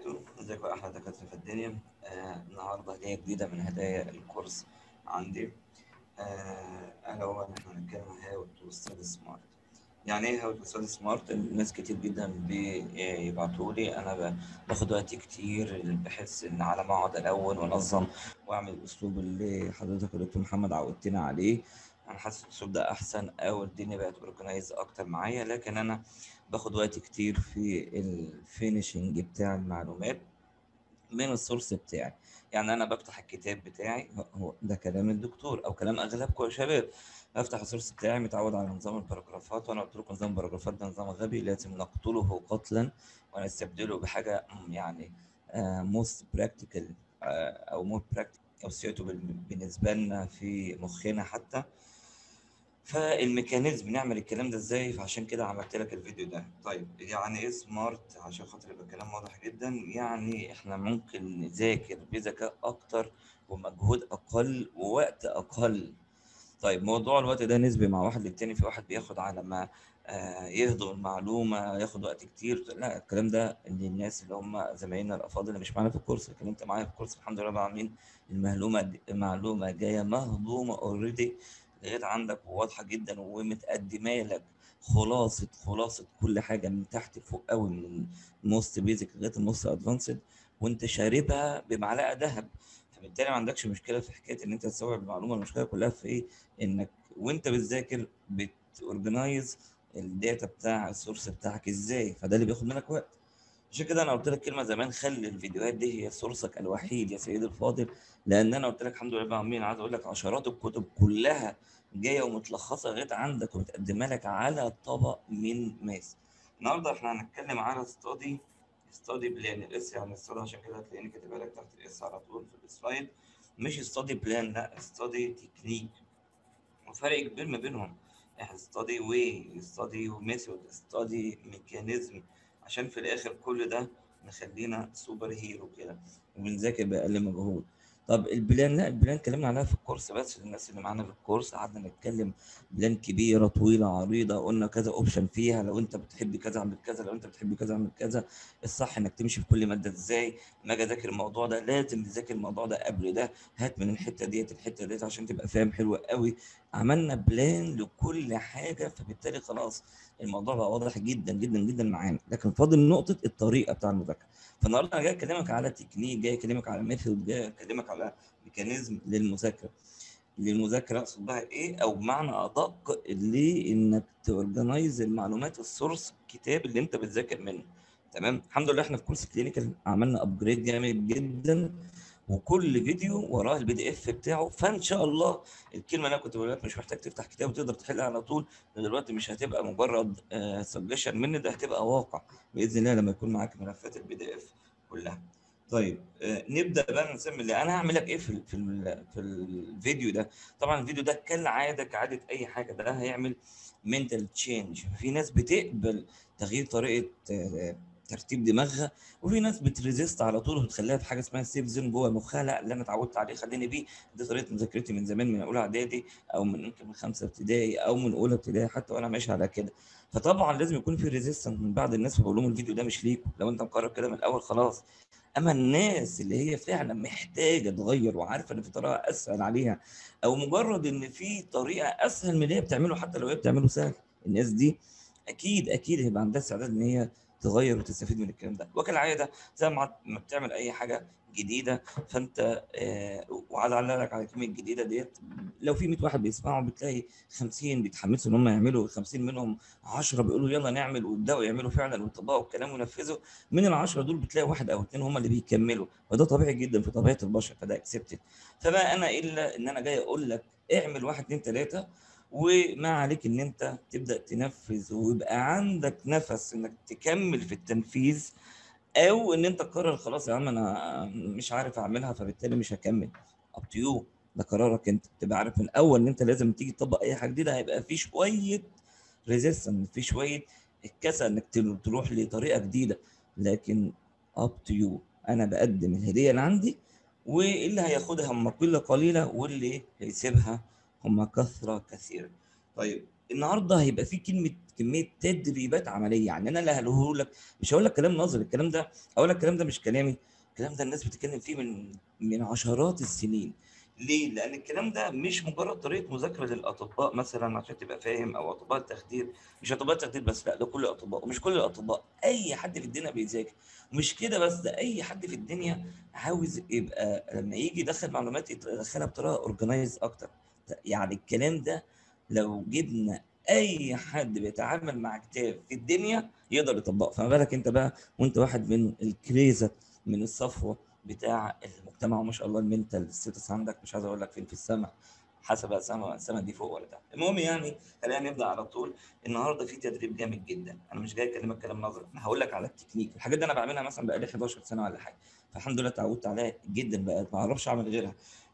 وبركاته ازيكم يا احلى دكاتره في الدنيا آه النهارده هديه جديده من هدايا الكورس عندي آه الا هو ان احنا هنتكلم عن هاو تو ستادي سمارت يعني ايه هاو تو ستادي سمارت الناس كتير جدا بيبعتوا لي انا ب- باخد وقت كتير بحس ان على ما اقعد الاول وانظم واعمل الاسلوب اللي حضرتك يا دكتور محمد عودتنا عليه انا حاسس الاسلوب ده احسن او الدنيا بقت اورجنايز اكتر معايا لكن انا باخد وقت كتير في الفينيشنج بتاع المعلومات من السورس بتاعي يعني انا بفتح الكتاب بتاعي هو ده كلام الدكتور او كلام اغلبكم يا شباب بفتح السورس بتاعي متعود على نظام الباراجرافات وانا قلت لكم نظام الباراجرافات ده نظام غبي لازم نقتله قتلا ونستبدله بحاجه م- يعني موست براكتيكال او مور براكتيكال او سيوتبل بالنسبه لنا في مخنا حتى فالميكانيزم نعمل الكلام ده ازاي فعشان كده عملت لك الفيديو ده طيب يعني ايه سمارت عشان خاطر يبقى الكلام واضح جدا يعني احنا ممكن نذاكر بذكاء اكتر ومجهود اقل ووقت اقل طيب موضوع الوقت ده نسبي مع واحد للتاني في واحد بياخد على ما آه، يهضم المعلومة ياخد وقت كتير لا الكلام ده للناس اللي هم زمايلنا الأفاضل اللي مش معانا في الكورس لكن أنت معايا في الكورس الحمد لله رب العالمين المعلومة دي- المعلومة جاية مهضومة اوريدي لغاية عندك وواضحة جدا ومتقدمة لك خلاصة خلاصة كل حاجة من تحت فوق قوي من الموست بيزك لغاية الموست ادفانسد وأنت شاربها بمعلقة ذهب فبالتالي ما عندكش مشكلة في حكاية إن أنت تستوعب المعلومة المشكلة كلها في إيه؟ إنك وأنت بتذاكر بتورجنايز الداتا بتاع السورس بتاعك ازاي فده اللي بياخد منك وقت عشان كده انا قلت لك كلمه زمان خلي الفيديوهات دي هي سورسك الوحيد يا سيدي الفاضل لان انا قلت لك الحمد لله رب العالمين عايز اقول لك عشرات الكتب كلها جايه ومتلخصه لغايه عندك ومتقدمه لك على طبق من ماس النهارده احنا هنتكلم على ستادي ستادي بلان الاس يعني ستادي عشان كده هتلاقيني كاتبها لك تحت الاس على طول في السلايد مش ستادي بلان لا ستادي تكنيك وفرق كبير ما بينهم احنا ستادي واي ستادي وميثود ستادي ميكانيزم عشان في الاخر كل ده نخلينا سوبر هيرو كده وبنذاكر باقل مجهود طب البلان لا البلان اتكلمنا عليها في الكورس بس للناس اللي معانا في الكورس قعدنا نتكلم بلان كبيره طويله عريضه قلنا كذا اوبشن فيها لو انت بتحب كذا اعمل كذا لو انت بتحب كذا اعمل كذا الصح انك تمشي في كل ماده ازاي ما اجي اذاكر الموضوع ده لازم تذاكر الموضوع ده قبل ده هات من الحته ديت الحته ديت عشان تبقى فاهم حلو قوي عملنا بلان لكل حاجه فبالتالي خلاص الموضوع بقى واضح جدا جدا جدا معانا لكن فاضل نقطه الطريقه بتاع المذاكره فالنهارده انا جاي اكلمك على تكنيك جاي اكلمك على ميثود جاي اكلمك على ميكانيزم للمذاكره للمذاكره اقصد بها ايه او بمعنى ادق لانك تورجنايز المعلومات السورس الكتاب اللي انت بتذاكر منه تمام الحمد لله احنا في كورس كلينيكال عملنا ابجريد جامد جدا وكل فيديو وراه البي دي اف بتاعه فان شاء الله الكلمه اللي انا كنت بقول لك مش محتاج تفتح كتاب وتقدر تحلها على طول ده دلوقتي مش هتبقى مجرد سجشن مني ده هتبقى واقع باذن الله لما يكون معاك ملفات البي دي اف كلها طيب آه، نبدا بقى نسمي اللي انا هعمل لك ايه في ال في ال في الفيديو ده طبعا الفيديو ده كالعاده كعاده اي حاجه ده هيعمل منتال تشينج في ناس بتقبل تغيير طريقه آه، ترتيب دماغها وفي ناس بتريزيست على طول وبتخليها في حاجه اسمها سيف زون جوه مخها لا اللي انا اتعودت عليه خليني بيه دي طريقه مذاكرتي من زمان من اولى اعدادي او من يمكن من خمسه ابتدائي او من اولى ابتدائي حتى وانا ماشي على كده فطبعا لازم يكون في ريزيستنس من بعض الناس فبقول لهم الفيديو ده مش ليكم لو انت مقرر كده من الاول خلاص اما الناس اللي هي فعلا محتاجه تغير وعارفه ان في طريقه اسهل عليها او مجرد ان في طريقه اسهل من اللي هي بتعمله حتى لو هي بتعمله سهل الناس دي اكيد اكيد هيبقى عندها استعداد ان هي تغير وتستفيد من الكلام ده وكالعاده زي ما ما بتعمل اي حاجه جديده فانت آه وعلى علق على الكلمه الجديده ديت لو في 100 واحد بيسمعوا بتلاقي 50 بيتحمسوا ان هم يعملوا 50 منهم 10 بيقولوا يلا نعمل ويبداوا يعملوا فعلا ويطبقوا الكلام وينفذوا من ال 10 دول بتلاقي واحد او اثنين هم اللي بيكملوا وده طبيعي جدا في طبيعه البشر فده اكسبتد فما انا الا ان انا جاي اقول لك اعمل واحد اثنين ثلاثه وما عليك ان انت تبدا تنفذ ويبقى عندك نفس انك تكمل في التنفيذ او ان انت تقرر خلاص يا عم انا مش عارف اعملها فبالتالي مش هكمل اب تو يو ده قرارك انت تبقى عارف من الاول ان انت لازم تيجي تطبق اي حاجه جديده هيبقى في شويه ريزيستنس في شويه الكسل انك تل- تروح لطريقه جديده لكن اب تو يو انا بقدم الهديه اللي عندي واللي هياخدها هم قله قليله واللي هيسيبها هم كثره كثيره طيب النهارده هيبقى في كلمه كميه تدريبات عمليه يعني انا اللي هقوله لك مش هقول لك كلام نظري الكلام ده اقول لك الكلام ده مش كلامي الكلام ده الناس بتتكلم فيه من من عشرات السنين ليه؟ لأن الكلام ده مش مجرد طريقة مذاكرة للأطباء مثلا عشان تبقى فاهم أو أطباء التخدير مش أطباء التخدير بس لا ده كل الأطباء ومش كل الأطباء أي حد في الدنيا بيذاكر مش كده بس ده أي حد في الدنيا عاوز يبقى لما يجي يدخل معلومات يدخلها بطريقة أورجنايز أكتر يعني الكلام ده لو جبنا اي حد بيتعامل مع كتاب في الدنيا يقدر يطبقه فما بالك انت بقى وانت واحد من الكريزه من الصفوه بتاع المجتمع وما شاء الله المنتال ستاتس عندك مش عايز اقول لك فين في السماء حسب السماء السماء دي فوق ولا تحت المهم يعني خلينا نبدا على طول النهارده في تدريب جامد جدا انا مش جاي اكلمك كلام نظري انا هقول لك على التكنيك الحاجات دي انا بعملها مثلا بقالي 11 سنه ولا حاجه فالحمد لله اتعودت عليها جدا بقى ما اعرفش اعمل غيرها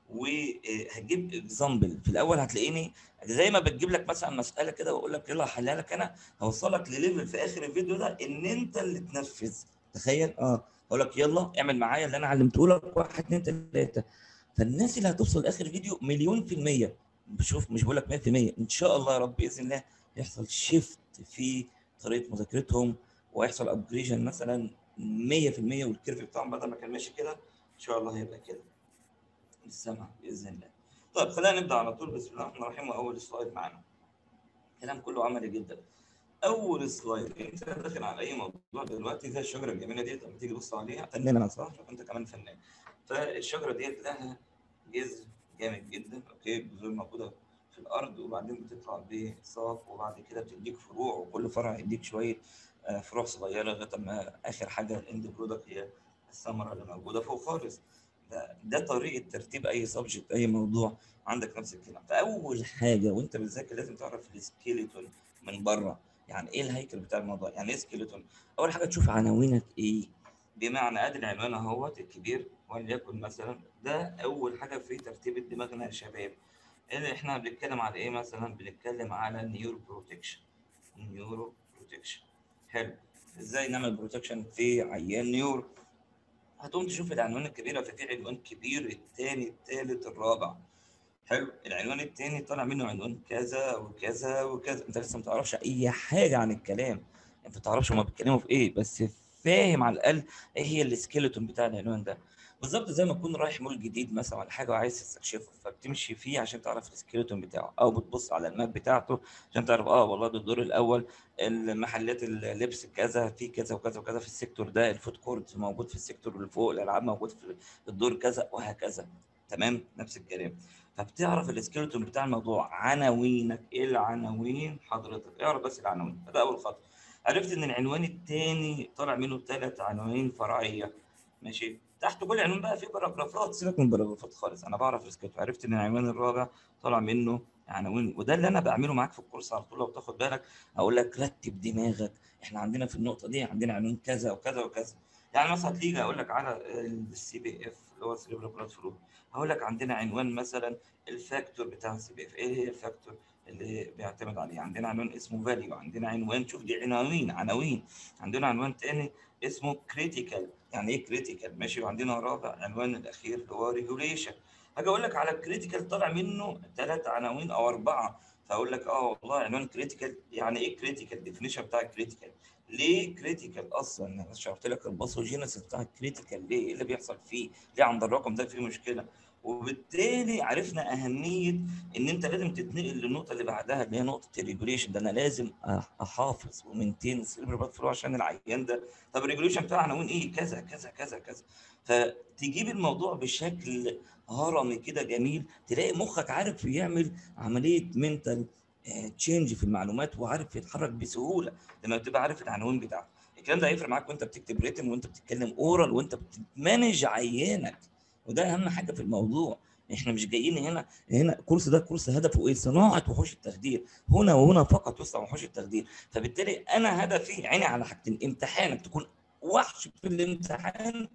وهجيب اكزامبل في الاول هتلاقيني زي ما بتجيب لك مثلا مساله كده واقول لك يلا هحلها لك انا هوصلك لليفل في اخر الفيديو ده ان انت اللي تنفذ تخيل اه اقول لك يلا اعمل معايا اللي انا علمته لك واحد اثنين ثلاثه فالناس اللي هتوصل لاخر الفيديو مليون في الميه بشوف مش بقول لك 100% ان شاء الله يا رب باذن الله يحصل شيفت في طريقه مذاكرتهم ويحصل ابجريشن مثلا 100% والكيرف بتاعهم بدل ما كان ماشي كده ان شاء الله هيبقى كده السمع باذن الله. طيب خلينا نبدا على طول بسم الله الرحمن الرحيم واول سلايد معانا. كلام كله عملي جدا. اول سلايد انت داخل على اي موضوع دلوقتي زي الشجره الجميله ديت لما تيجي تبص عليها فنان انا صح انت كمان فنان. فالشجره ديت لها جذر جامد جدا اوكي الجذور موجوده في الارض وبعدين بتطلع بساق وبعد كده بتديك فروع وكل فرع يديك شويه فروع صغيره لغايه ما اخر حاجه الاند برودكت هي الثمره اللي موجوده فوق خالص. ده, ده طريقه ترتيب اي سبجكت اي موضوع عندك نفس الكلام فاول حاجه وانت بتذاكر لازم تعرف السكيلتون من بره يعني ايه الهيكل بتاع الموضوع يعني ايه سكيلتون اول حاجه تشوف عناوينك ايه بمعنى ادي العنوان اهوت الكبير وليكن مثلا ده اول حاجه في ترتيب دماغنا يا شباب اللي احنا بنتكلم على ايه مثلا بنتكلم على نيورو بروتكشن نيورو بروتكشن حلو ازاي نعمل بروتكشن في عيان نيورو هتقوم تشوف العنوان الكبيره ففي عنوان كبير الثاني الثالث الرابع حلو العنوان الثاني طالع منه عنوان كذا وكذا وكذا انت لسه ما تعرفش اي حاجه عن الكلام انت ما تعرفش هما بيتكلموا في ايه بس فاهم على الاقل ايه هي السكيلتون بتاع العنوان ده بالظبط زي ما تكون رايح مول جديد مثلا ولا حاجه وعايز تستكشفه فبتمشي فيه عشان تعرف السكيلتون بتاعه او بتبص على الماب بتاعته عشان تعرف اه والله ده الدور الاول المحلات اللبس كذا في كذا وكذا وكذا في السيكتور ده الفود كورت موجود في السيكتور اللي فوق الالعاب موجود في الدور كذا وهكذا تمام نفس الكلام فبتعرف السكيلتون بتاع الموضوع عناوينك ايه العناوين حضرتك اعرف بس العناوين فده اول خطوه عرفت ان العنوان الثاني طالع منه ثلاث عناوين فرعيه ماشي تحت كل عنوان بقى في باراجرافات سيبك من الباراجرافات خالص انا بعرف السكيلتون عرفت ان العنوان الرابع طالع منه عناوين وده اللي انا بعمله معاك في الكورس على طول لو تاخد بالك اقول لك رتب دماغك احنا عندنا في النقطه دي عندنا عنوان كذا وكذا وكذا يعني مثلا تيجي اقول لك على السي بي اف اللي هو سيريبرال بلاد فلو هقول لك عندنا عنوان مثلا الفاكتور بتاع السي بي اف ايه هي الفاكتور اللي بيعتمد عليه عندنا عنوان اسمه فاليو عندنا عنوان شوف دي عناوين عناوين عندنا عنوان تاني اسمه كريتيكال يعني ايه كريتيكال ماشي وعندنا رابع عنوان الاخير اللي هو ريجوليشن هاجي اقول لك على الكريتيكال طالع منه ثلاث عناوين او اربعه فاقول لك اه والله عنوان كريتيكال يعني ايه كريتيكال الديفينيشن بتاع الكريتيكال ليه كريتيكال اصلا انا شرحت لك الباثوجينيسيس بتاع الكريتيكال ليه ايه اللي بيحصل فيه ليه عند الرقم ده فيه مشكله وبالتالي عرفنا اهميه ان انت لازم تتنقل للنقطه اللي بعدها اللي هي نقطه الريجوليشن ده انا لازم احافظ ومنتين السيلفر بلاد فلو عشان العيان ده طب الريجوليشن بتاع عناوين ايه كذا كذا كذا كذا فتجيب الموضوع بشكل هرمي كده جميل تلاقي مخك عارف يعمل عمليه منتال تشينج في المعلومات وعارف يتحرك بسهوله لما بتبقى عارف العناوين بتاعته الكلام ده هيفرق معاك وانت بتكتب ريتم وانت بتتكلم اورال وانت بتمانج عيانك وده اهم حاجه في الموضوع احنا مش جايين هنا هنا الكورس ده كورس هدفه ايه؟ صناعه وحوش التخدير هنا وهنا فقط يصنع وحوش التخدير فبالتالي انا هدفي عيني على حاجتين امتحانك تكون وحش في الامتحان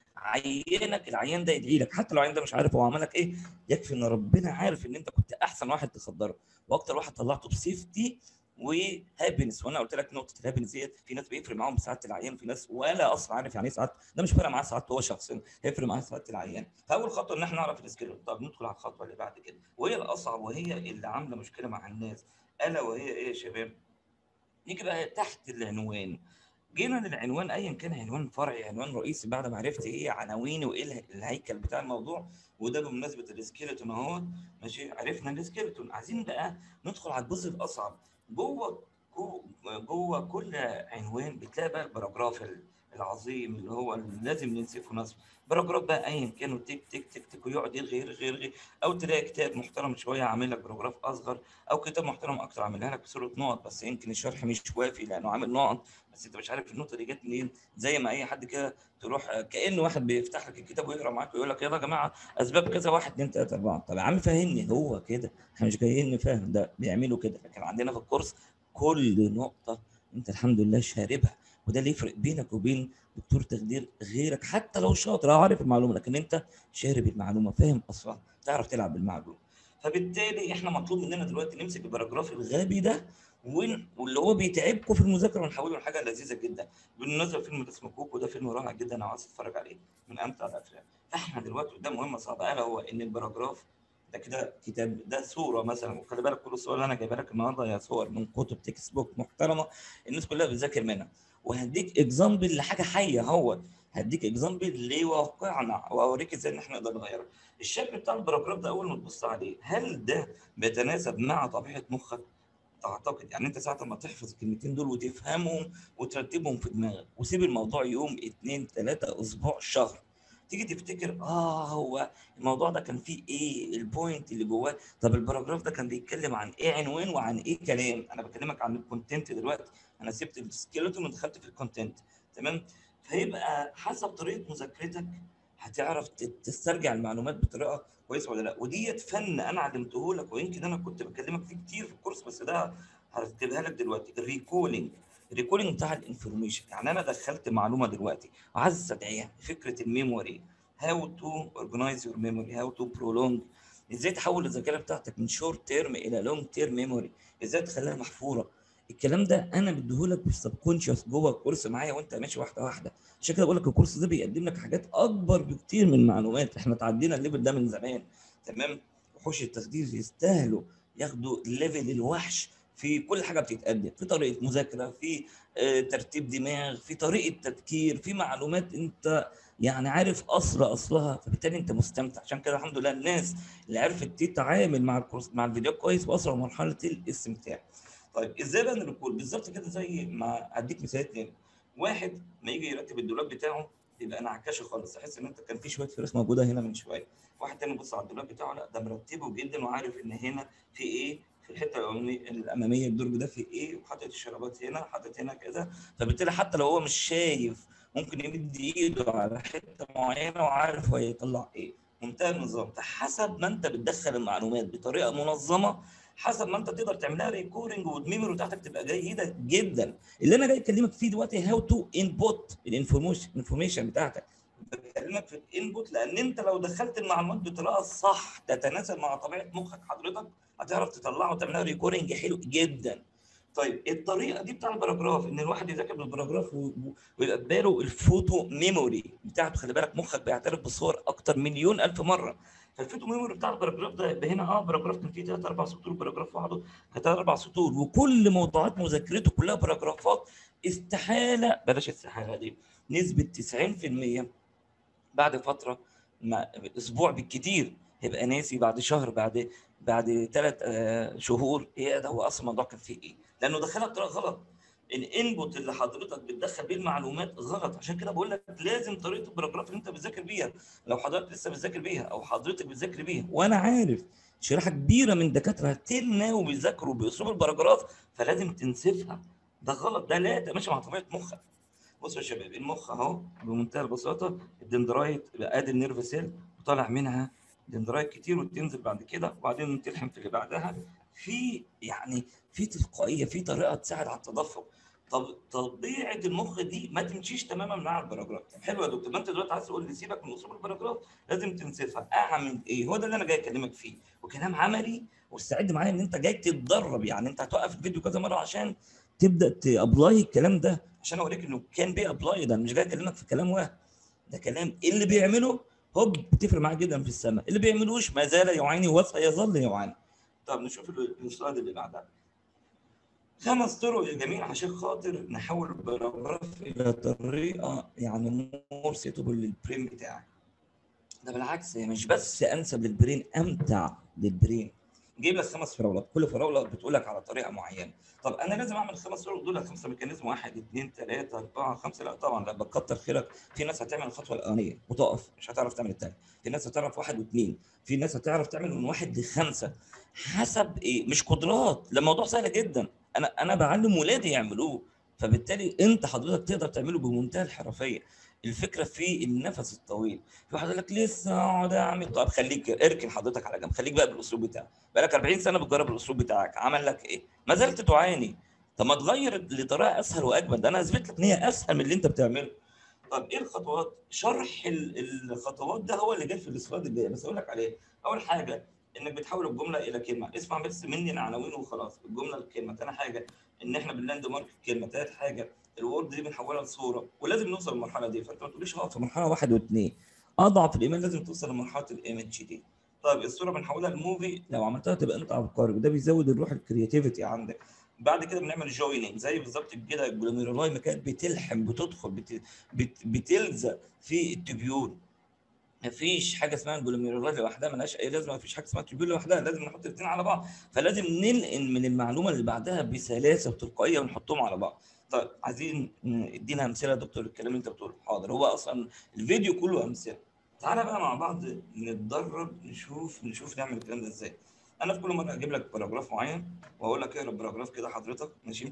عينك العيان ده يدعي لك حتى لو العيان ده مش عارف هو عملك ايه يكفي ان ربنا عارف ان انت كنت احسن واحد تصدره واكتر واحد طلعته بسيفتي وهابينس وانا قلت لك نقطه الهابينس ديت في ناس بيفرق معاهم سعاده العيان في ناس ولا اصلا عارف يعني ايه سعاده ده مش فارق معاه سعادته هو شخصيا هيفرق معاه سعاده العيان فاول خطوه ان احنا نعرف السكيل طب ندخل على الخطوه اللي بعد كده وهي الاصعب وهي اللي عامله مشكله مع الناس الا وهي ايه يا شباب نيجي بقى تحت العنوان جينا للعنوان ايا كان عنوان فرعي عنوان رئيسي بعد ما عرفت ايه عناويني وايه اله- الهيكل بتاع الموضوع وده بمناسبه السكيلتون اهو ماشي عرفنا السكيلتون عايزين بقى ندخل على الجزء الاصعب جوه جو- جوه كل عنوان بتلاقي بقى الباراجراف ال- العظيم اللي هو اللي لازم ننسفه نصب باراجراف بقى ايا كان تك تك تك تك ويقعد يرغي يرغي يرغي او تلاقي كتاب محترم شويه عامل لك باراجراف اصغر او كتاب محترم اكتر عاملها لك بصوره نقط بس يمكن الشرح مش وافي لانه عامل نقط بس انت مش عارف النقطه دي جت منين زي ما اي حد كده تروح كأن واحد بيفتح لك الكتاب ويقرا معاك ويقول لك يلا يا جماعه اسباب كذا واحد اثنين ثلاثه اربعه طب يا عم فهمني هو كده احنا مش جايين نفهم ده بيعملوا كده لكن عندنا في الكورس كل نقطه انت الحمد لله شاربها وده اللي يفرق بينك وبين دكتور تخدير غيرك حتى لو شاطر او عارف المعلومه لكن انت شارب المعلومه فاهم اصلا تعرف تلعب بالمعلومه فبالتالي احنا مطلوب مننا دلوقتي نمسك الباراجراف الغبي ده ون- واللي هو بيتعبكم في المذاكره ونحوله لحاجه لذيذه جدا بالمناسبه فيلم اسمه كوكو ده فيلم رائع جدا انا عايز اتفرج عليه من امتع الافلام فاحنا دلوقتي قدام مهمه صعبه الا هو ان الباراجراف ده كده كتاب ده صوره مثلا وخلي بالك كل الصور اللي انا جايبها لك النهارده هي صور من كتب تكست بوك محترمه الناس كلها بتذاكر منها وهديك اكزامبل لحاجه حيه هو هديك اكزامبل لواقعنا واوريك ازاي ان احنا نقدر نغيره الشكل بتاع الباراجراف ده اول ما تبص عليه هل ده بيتناسب مع طبيعه مخك تعتقد يعني انت ساعه ما تحفظ الكلمتين دول وتفهمهم وترتبهم في دماغك وسيب الموضوع يوم اتنين تلاته اسبوع شهر تيجي تفتكر اه هو الموضوع ده كان فيه ايه البوينت اللي جواه طب الباراجراف ده كان بيتكلم عن ايه عنوان وعن ايه كلام انا بكلمك عن الكونتنت دلوقتي انا سبت السكيلتون ودخلت في الكونتنت تمام فيبقى حسب طريقه مذاكرتك هتعرف ت- تسترجع المعلومات بطريقه كويسه ولا لا وديت فن انا علمته لك ويمكن انا كنت بكلمك فيه كتير في الكورس بس ده هرتبها لك دلوقتي الريكولينج الريكولينج بتاع الانفورميشن يعني انا دخلت معلومه دلوقتي وعايز استدعيها فكره الميموري هاو تو اورجنايز يور ميموري هاو تو برولونج ازاي تحول الذاكره بتاعتك من شورت تيرم الى لونج تيرم ميموري ازاي تخليها محفوره الكلام ده انا بديهولك بالسبكونشس جوه الكورس معايا وانت ماشي واحده واحده عشان كده بقول لك الكورس ده بيقدم لك حاجات اكبر بكتير من المعلومات احنا تعدينا الليفل ده من زمان تمام وحوش التخدير يستاهلوا ياخدوا ليفل الوحش في كل حاجه بتتقدم في طريقه مذاكره في آه، ترتيب دماغ في طريقه تفكير في معلومات انت يعني عارف اصل اصلها فبالتالي انت مستمتع عشان كده الحمد لله الناس اللي عرفت تتعامل مع الكورس مع الفيديو كويس وصلوا لمرحله الاستمتاع طيب ازاي بقى نركول بالظبط كده زي ما اديك مثال تاني واحد ما يجي يرتب الدولاب بتاعه يبقى انا عكاشه خالص احس ان انت كان في شويه فراخ موجوده هنا من شويه واحد تاني بص على الدولاب بتاعه لا ده مرتبه جدا وعارف ان هنا في ايه في الحته الأمامية- الاماميه الدرج ده في ايه وحاطط الشرابات هنا حاطط هنا كذا فبالتالي حتى لو هو مش شايف ممكن يمد ايده على حته معينه وعارف هو هيطلع ايه منتهى النظام حسب ما انت بتدخل المعلومات بطريقه منظمه حسب ما انت تقدر تعملها ريكورنج والميموري بتاعتك تبقى جيده جدا اللي انا جاي اكلمك فيه دلوقتي هاو تو انبوت الانفورميشن الانفورميشن بتاعتك بكلمك في الانبوت لان انت لو دخلت المعلومات بطريقه صح تتناسب مع طبيعه مخك حضرتك هتعرف تطلعه وتعملها ريكورنج حلو جدا طيب الطريقه دي بتاع الباراجراف ان الواحد يذاكر بالباراجراف و- و- ويبقى في باله الفوتو ميموري بتاعته خلي بالك مخك بيعترف بالصور اكتر مليون الف مره فالفوتو ميموري بتاع الباراجراف ده يبقى هنا اه باراجراف كان فيه ثلاث اربع سطور باراجراف واحد كان ثلاث اربع سطور وكل موضوعات مذاكرته كلها باراجرافات استحاله بلاش استحاله دي نسبه 90% بعد فتره مع اسبوع بالكتير هيبقى ناسي بعد شهر بعد بعد ثلاث شهور ايه ده هو اصلا الموضوع كان فيه ايه لانه دخلها بطريقه غلط الانبوت اللي حضرتك بتدخل بيه المعلومات غلط عشان كده بقول لك لازم طريقه الباراجراف اللي انت بتذاكر بيها لو حضرتك لسه بتذاكر بيها او حضرتك بتذاكر بيها وانا عارف شريحه كبيره من دكاتره تلنا وبيذاكروا باسلوب الباراجراف فلازم تنسفها ده غلط ده لا ده ماشي مع طبيعه مخك بصوا يا شباب المخ اهو بمنتهى البساطه الدندرايت ادي النيرف سيل وطالع منها دندرايت كتير وتنزل بعد كده وبعدين تلحم في اللي بعدها في يعني في تلقائيه في طريقه تساعد على التدفق طب طبيعه المخ دي ما تمشيش تماما مع الباراجراف طب حلو يا دكتور ما انت دلوقتي عايز تقول لي سيبك من اصول الباراجراف لازم تنسفها اعمل ايه هو ده اللي انا جاي اكلمك فيه وكلام عملي واستعد معايا ان انت جاي تتدرب يعني انت هتوقف الفيديو كذا مره عشان تبدا تابلاي الكلام ده عشان اوريك انه كان بي ابلاي ده أنا مش جاي اكلمك في كلام وهم ده كلام اللي بيعمله هوب بتفرق معاه جدا في السماء اللي بيعملوش ما زال يعاني وسيظل يعاني طب نشوف ال- السلايد اللي بعدها خمس طرق يا جميل عشان خاطر نحول الباراجراف الى طريقه يعني مور سيتبل للبرين بتاعك ده بالعكس هي مش بس انسب للبرين امتع للبرين جايب لك خمس فراولات كل فراوله بتقول لك على طريقه معينه طب انا لازم اعمل خمس فراولات دول خمسه ميكانيزم واحد اثنين ثلاثه اربعه خمسه لا طبعا لا بكتر خيرك في ناس هتعمل الخطوه الاولانيه وتقف مش هتعرف تعمل الثانيه في ناس هتعرف واحد واثنين في ناس هتعرف تعمل من واحد لخمسه حسب ايه مش قدرات ده موضوع سهل جدا انا انا بعلم ولادي يعملوه فبالتالي انت حضرتك تقدر تعمله بمنتهى الحرفيه الفكره في النفس الطويل في واحد يقول لك لسه اقعد اعمل طب خليك اركن حضرتك على جنب خليك بقى بالاسلوب بتاعك بقالك 40 سنه بتجرب الاسلوب بتاعك عمل لك ايه ما زلت تعاني طب ما تغير لطريقه اسهل واجمل ده انا اثبت لك ان هي اسهل من اللي انت بتعمله طب ايه الخطوات شرح ال- الخطوات ده هو اللي جاي في السلايد الجاي بس اقول لك عليه اول حاجه انك بتحول الجمله الى كلمه اسمع بس مني العناوين وخلاص الجمله لكلمه ثاني حاجه ان احنا باللاند مارك كلمه ثالث حاجه الوورد دي بنحولها لصوره ولازم نوصل للمرحله دي فانت ما تقوليش اه في مرحله واحد واثنين اضعف الايمان لازم توصل لمرحله الايمج دي طيب الصوره بنحولها لموفي لو عملتها تبقى انت عبقري وده بيزود الروح الكرياتيفيتي عندك بعد كده بنعمل جويننج زي بالظبط كده الجلوميرولاي ما كانت بتلحم بتدخل بت... بت... بتلزق في التبيول مفيش حاجه اسمها الجلوميرولاي لوحدها ملهاش اي لازمه مفيش حاجه اسمها التبيول لوحدها لازم نحط الاثنين على بعض فلازم ننقل من المعلومه اللي بعدها بسلاسه وتلقائيه ونحطهم على بعض طيب عايزين ادينا امثله يا دكتور الكلام اللي انت بتقوله حاضر هو اصلا الفيديو كله امثله تعالى بقى مع بعض نتدرب نشوف نشوف نعمل الكلام ده ازاي انا في كل مره اجيب لك باراجراف معين واقول لك اقرا الباراجراف كده حضرتك ماشي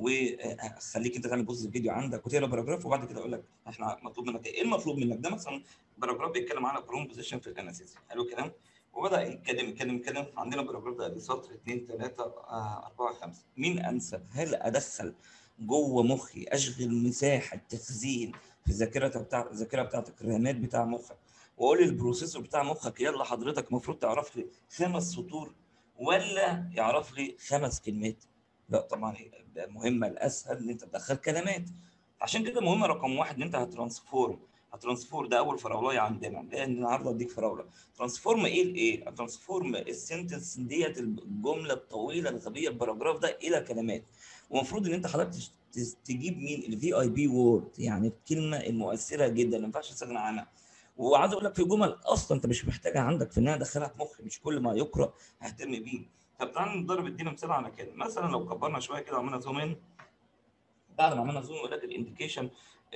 وخليك انت تعمل بوز الفيديو عندك وتقرا باراجراف وبعد كده اقول لك احنا مطلوب منك ايه المطلوب منك ده مثلا باراجراف بيتكلم على بروم بوزيشن في الاناليسيس حلو الكلام وبدا يتكلم يتكلم يتكلم عندنا باراجراف ده سطر 2 3 4 5 مين انسب هل ادخل جوه مخي اشغل مساحه تخزين في الذاكره بتاع الذاكره بتاعتك الرامات بتاع مخك واقول للبروسيسور بتاع مخك يلا حضرتك المفروض تعرف لي خمس سطور ولا يعرف لي خمس كلمات لا طبعا المهمه الاسهل ان انت تدخل كلمات عشان كده مهمه رقم واحد ان انت هترانسفورم هترانسفور ده اول فراولايه عندنا لان النهارده اديك فراوله ترانسفورم ايه لايه؟ ترانسفورم السنتنس ديت الجمله الطويله الغبيه الباراجراف ده الى كلمات ومفروض ان انت حضرتك تجيب مين الفي اي بي وورد يعني الكلمه المؤثره جدا ما ينفعش تستغنى عنها وعايز اقول لك في جمل اصلا انت مش محتاجها عندك في انها ادخلها في مخي مش كل ما يقرا ههتم بيه طب تعالى نضرب ادينا مثال على كده مثلا لو كبرنا شويه كده وعملنا زوم ان بعد ما عملنا زوم يقول لك الانديكيشن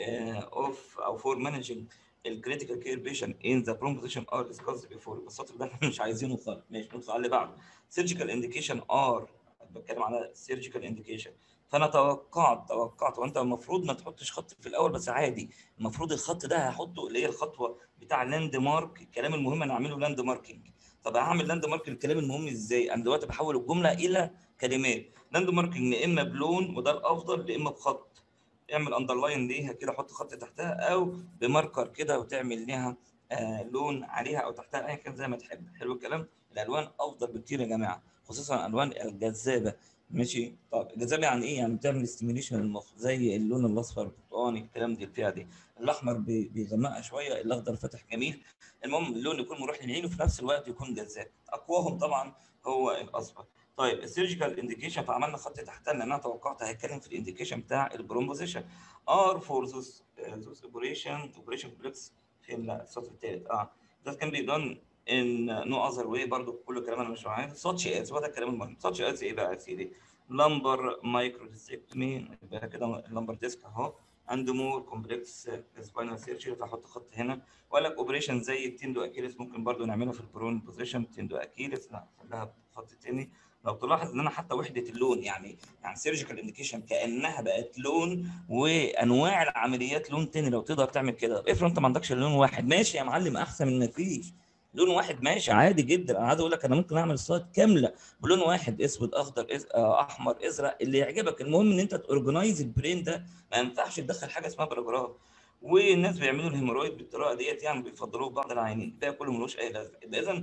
اوف او فور مانجنج الكريتيكال كير بيشن ان ذا برومبوزيشن ار ديسكاس بيفور السطر ده احنا مش عايزينه خالص ماشي ندخل على اللي بعده سيرجيكال انديكيشن ار بتكلم على سيرجيكال انديكيشن فانا توقعت توقعت وانت المفروض ما تحطش خط في الاول بس عادي المفروض الخط ده هحطه اللي هي الخطوه بتاع لاند مارك الكلام المهم انا اعمله لاند ماركينج طب هعمل لاند مارك الكلام المهم ازاي انا دلوقتي بحول الجمله الى كلمات لاند ماركينج يا اما بلون وده الافضل يا اما بخط اعمل اندرلاين ليها كده حط خط تحتها او بماركر كده وتعمل ليها آه لون عليها او تحتها ايا كان زي ما تحب حلو الكلام الالوان افضل بكتير يا جماعه خصوصا الالوان الجذابه ماشي طب الجذابه يعني ايه يعني بتعمل ستيميوليشن للمخ زي اللون الاصفر البرتقاني الكلام دي الفئه دي الاحمر بيغمقها شويه الاخضر فاتح جميل المهم اللون يكون مريح للعين وفي نفس الوقت يكون جذاب اقواهم طبعا هو الاصفر طيب السيرجيكال انديكيشن فعملنا خط تحتها لان انا توقعت هيتكلم في الانديكيشن بتاع البرومبوزيشن ار فور ذوس ذوس اوبريشن اوبريشن كومبلكس فين لا السطر الثالث اه that can be done in no other way برضو كل كلام انا مش عارف such as وده الكلام المهم such as ايه بقى يا سيدي لمبر مايكرو ديسكتومي يبقى كده لمبر ديسك اهو اند مور كومبلكس سباينال سيرجري فاحط خط هنا وقال لك اوبريشن زي التندو اكيلس ممكن برضو نعمله في البرون بوزيشن تندو اكيلس لا خليها بخط تاني لو تلاحظ ان انا حتى وحده اللون يعني يعني سيرجيكال انديكيشن كانها بقت لون وانواع العمليات لون تاني لو تقدر تعمل كده افرض انت ما عندكش لون واحد ماشي يا معلم احسن من ما فيش لون واحد ماشي عادي جدا انا عايز اقول لك انا ممكن اعمل سلايد كامله بلون واحد اسود اخضر إز... احمر ازرق اللي يعجبك المهم ان انت تورجنايز البرين ده ما ينفعش تدخل حاجه اسمها باراجراف والناس بيعملوا الهيمورويد بالطريقه ديت يعني بيفضلوه بعض العيانين ده كله ملوش اي لازمه اذا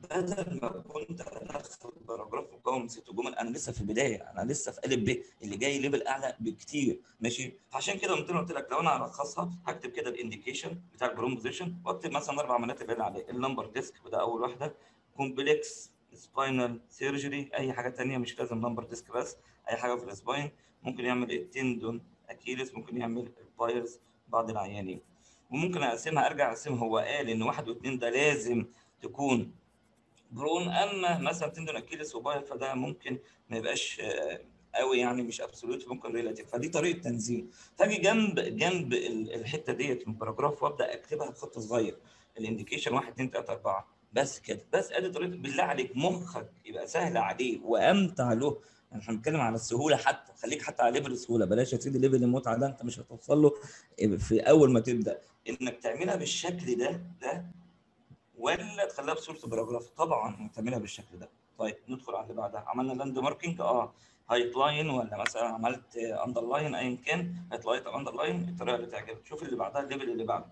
بدل ما كنت ادخل باراجراف مكون من ست جمل انا لسه في البدايه انا لسه في قالب ب اللي جاي ليفل اعلى بكتير ماشي عشان كده قلت قلت لك لو انا هلخصها هكتب كده الانديكيشن بتاع البروم بوزيشن واكتب مثلا اربع عمليات اللي عليه النمبر ديسك وده اول واحده كومبلكس سباينال سيرجري اي حاجه ثانيه مش لازم نمبر ديسك بس اي حاجه في السباين ممكن يعمل التندون اكيلس ممكن يعمل البايرز بعض العيانين وممكن اقسمها ارجع اقسمها هو قال ان واحد واثنين ده لازم تكون برون اما مثلا تندون اكيلس وباير فده ممكن ما يبقاش آه، قوي يعني مش ابسولوت ممكن ريلاتيف فدي طريقه تنزيل فاجي جنب جنب ال- الحته ديت من الباراجراف وابدا اكتبها بخط صغير الانديكيشن 1 2 3 4 بس كده بس ادي طريقه بالله عليك مخك يبقى سهل عليه وامتع له يعني احنا بنتكلم على السهوله حتى خليك حتى على ليفل السهوله بلاش يا سيدي ليفل المتعه ده انت مش هتوصل له في اول ما تبدا انك تعملها بالشكل ده ده ولا تخليها بصوره باراجراف طبعا تعملها بالشكل ده طيب ندخل على اللي بعدها عملنا لاند ماركينج اه هايت لاين ولا مثلا عملت اندرلاين ايا كان هايت لاين او اندرلاين الطريقه اللي تعجبك شوف اللي بعدها الليفل اللي بعده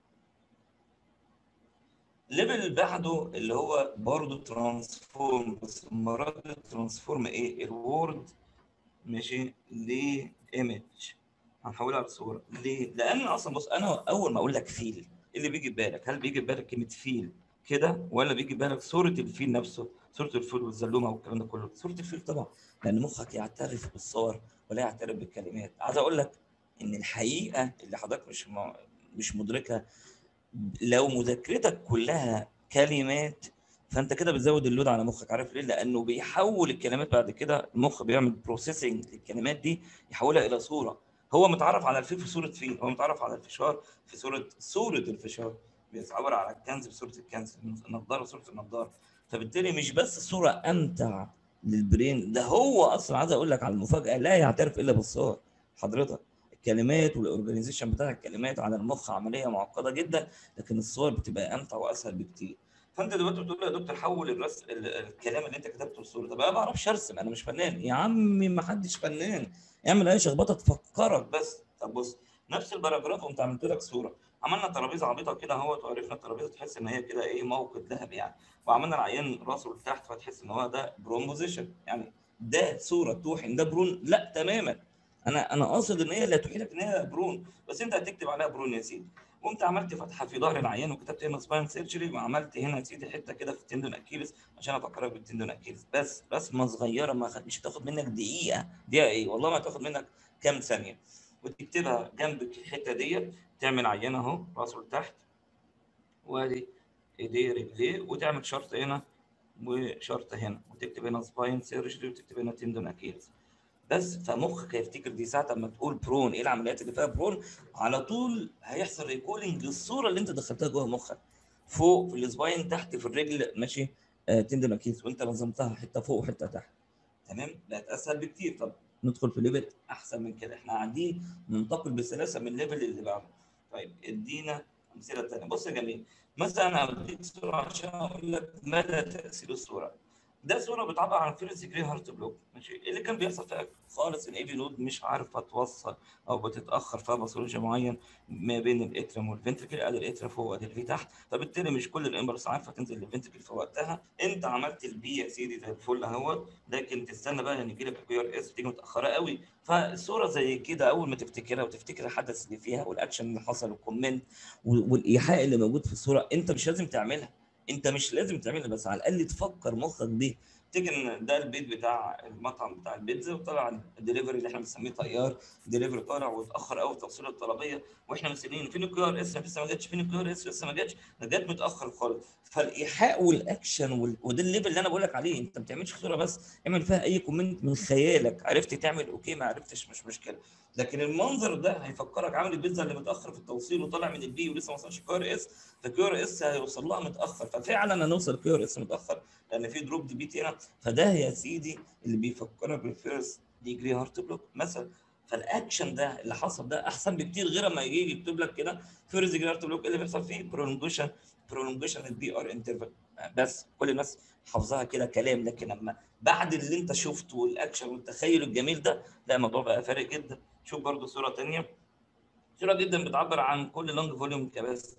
الليفل اللي بعده اللي هو برضه ترانسفورم بس المره دي ترانسفورم ايه الوورد ماشي لايمج هنحولها لصوره ليه؟ لان اصلا بص انا اول ما اقول لك فيل إيه اللي بيجي في بالك هل بيجي في بالك كلمه فيل كده ولا بيجي في بالك صوره الفيل نفسه صوره الفيل والزلومه والكلام ده كله صوره الفيل طبعا لان مخك يعترف بالصور ولا يعترف بالكلمات عايز اقول لك ان الحقيقه اللي حضرتك مش م- مش مدركها لو مذاكرتك كلها كلمات فانت كده بتزود اللود على مخك عارف ليه لانه بيحول الكلمات بعد كده المخ بيعمل بروسيسنج للكلمات دي يحولها الى صوره هو متعرف على الفيل في صوره فيل هو متعرف على الفشار في صوره صوره الفشار بيتعبر على الكنز بصوره الكنز النضاره صوره النضاره فبالتالي مش بس الصوره امتع للبرين ده هو اصلا عايز اقول لك على المفاجاه لا يعترف الا بالصور حضرتك الكلمات والاورجنايزيشن بتاع الكلمات على المخ عمليه معقده جدا لكن الصور بتبقى امتع واسهل بكتير فانت دلوقتي بتقول يا دكتور حول الرس... ال- الكلام اللي انت كتبته لصوره طب انا ما بعرفش ارسم انا مش فنان يا عمي ما حدش فنان اعمل اي شخبطه تفكرك بس طب بص نفس الباراجراف قمت عملت لك صوره عملنا ترابيزه عبيطه كده اهوت وعرفنا الترابيزه تحس ان هي كده ايه موقد ذهب يعني وعملنا العيان راسه لتحت فتحس ان هو ده برون بوزيشن يعني ده صوره توحي ان ده برون لا تماما انا انا قاصد ان هي لا توحي لك ان هي برون بس انت هتكتب عليها برون يا سيدي قمت عملت فتحه في ظهر العيان وكتبت هنا سباين سيرجري وعملت هنا يا سيدي حته كده في التندون اكيلس عشان افكرك بالتندون اكيلس بس رسمه صغيره ما خد... مش هتاخد منك دقيقه دقيقه ايه والله ما هتاخد منك كام ثانيه وتكتبها جنب الحته ديت تعمل عيان اهو راسه لتحت وادي ايديه رجليه وتعمل شرط هنا وشرط هنا وتكتب هنا سباين سيرجري وتكتب هنا تندون اكيلس بس فمخك هيفتكر دي ساعه لما تقول برون ايه العمليات اللي فيها برون على طول هيحصل ريكولينج للصوره اللي انت دخلتها جوه مخك فوق في السباين تحت في الرجل ماشي آه تندون اكيلس وانت نظمتها حته فوق وحته تحت تمام بقت اسهل بكتير طب ندخل في ليفل احسن من كده احنا قاعدين ننتقل بسلاسه من الليفل اللي بعده طيب ادينا امثله ثانيه بص يا جميل مثلا هديك صوره عشان اقول لك مدى تاثير الصوره ده صوره بتعبر عن فيرست ديجري هارت بلوك ماشي إيه اللي كان بيحصل فيها خالص الاي في نود مش عارفه توصل او بتتاخر فيها باثولوجي معين ما بين الاترم والفنتركل ادي الاترا فوق ادي الفي تحت فبالتالي مش كل الامبرس عارفه تنزل للفنتركل في وقتها انت عملت البي يا سيدي زي الفل اهوت لكن تستنى بقى ان يجي لك الكيو ار اس بتيجي متاخره قوي فالصوره زي كده اول ما تفتكرها وتفتكر الحدث اللي فيها والاكشن اللي حصل والكومنت والايحاء اللي موجود في الصوره انت مش لازم تعملها انت مش لازم تعملها بس على الاقل تفكر مخك بيه تفتكر ان ده البيت بتاع المطعم بتاع البيتزا وطلع الدليفري اللي احنا بنسميه طيار دليفري طالع واتاخر قوي في توصيل الطلبيه واحنا مستنيين فين الكيو ار اس لسه ما جاتش فين الكيو ار اس لسه ما جاتش ده جت متاخر خالص فالايحاء والاكشن وال... وده الليفل اللي انا بقول لك عليه انت ما بتعملش صوره بس اعمل فيها اي كومنت من خيالك عرفت تعمل اوكي ما عرفتش مش مشكله لكن المنظر ده هيفكرك عامل البيتزا اللي متاخر في التوصيل وطالع من البي ولسه ما وصلش كيو ار اس فكيو ار اس هيوصل لها متاخر ففعلا هنوصل كيو ار اس متاخر لان في دروب دي بيت هنا فده يا سيدي اللي بيفكرك بالفيرست ديجري هارت بلوك مثلا فالاكشن ده اللي حصل ده احسن بكتير غير ما يجي يكتب لك كده فيرست ديجري هارت بلوك اللي بيحصل فيه برولونجيشن برولونجيشن البي ار انترفال بس كل الناس حافظاها كده كلام لكن لما بعد اللي انت شفته والاكشن والتخيل الجميل ده لا الموضوع بقى فارق جدا شوف برضو صوره ثانيه صوره جدا بتعبر عن كل لونج فوليوم كباستي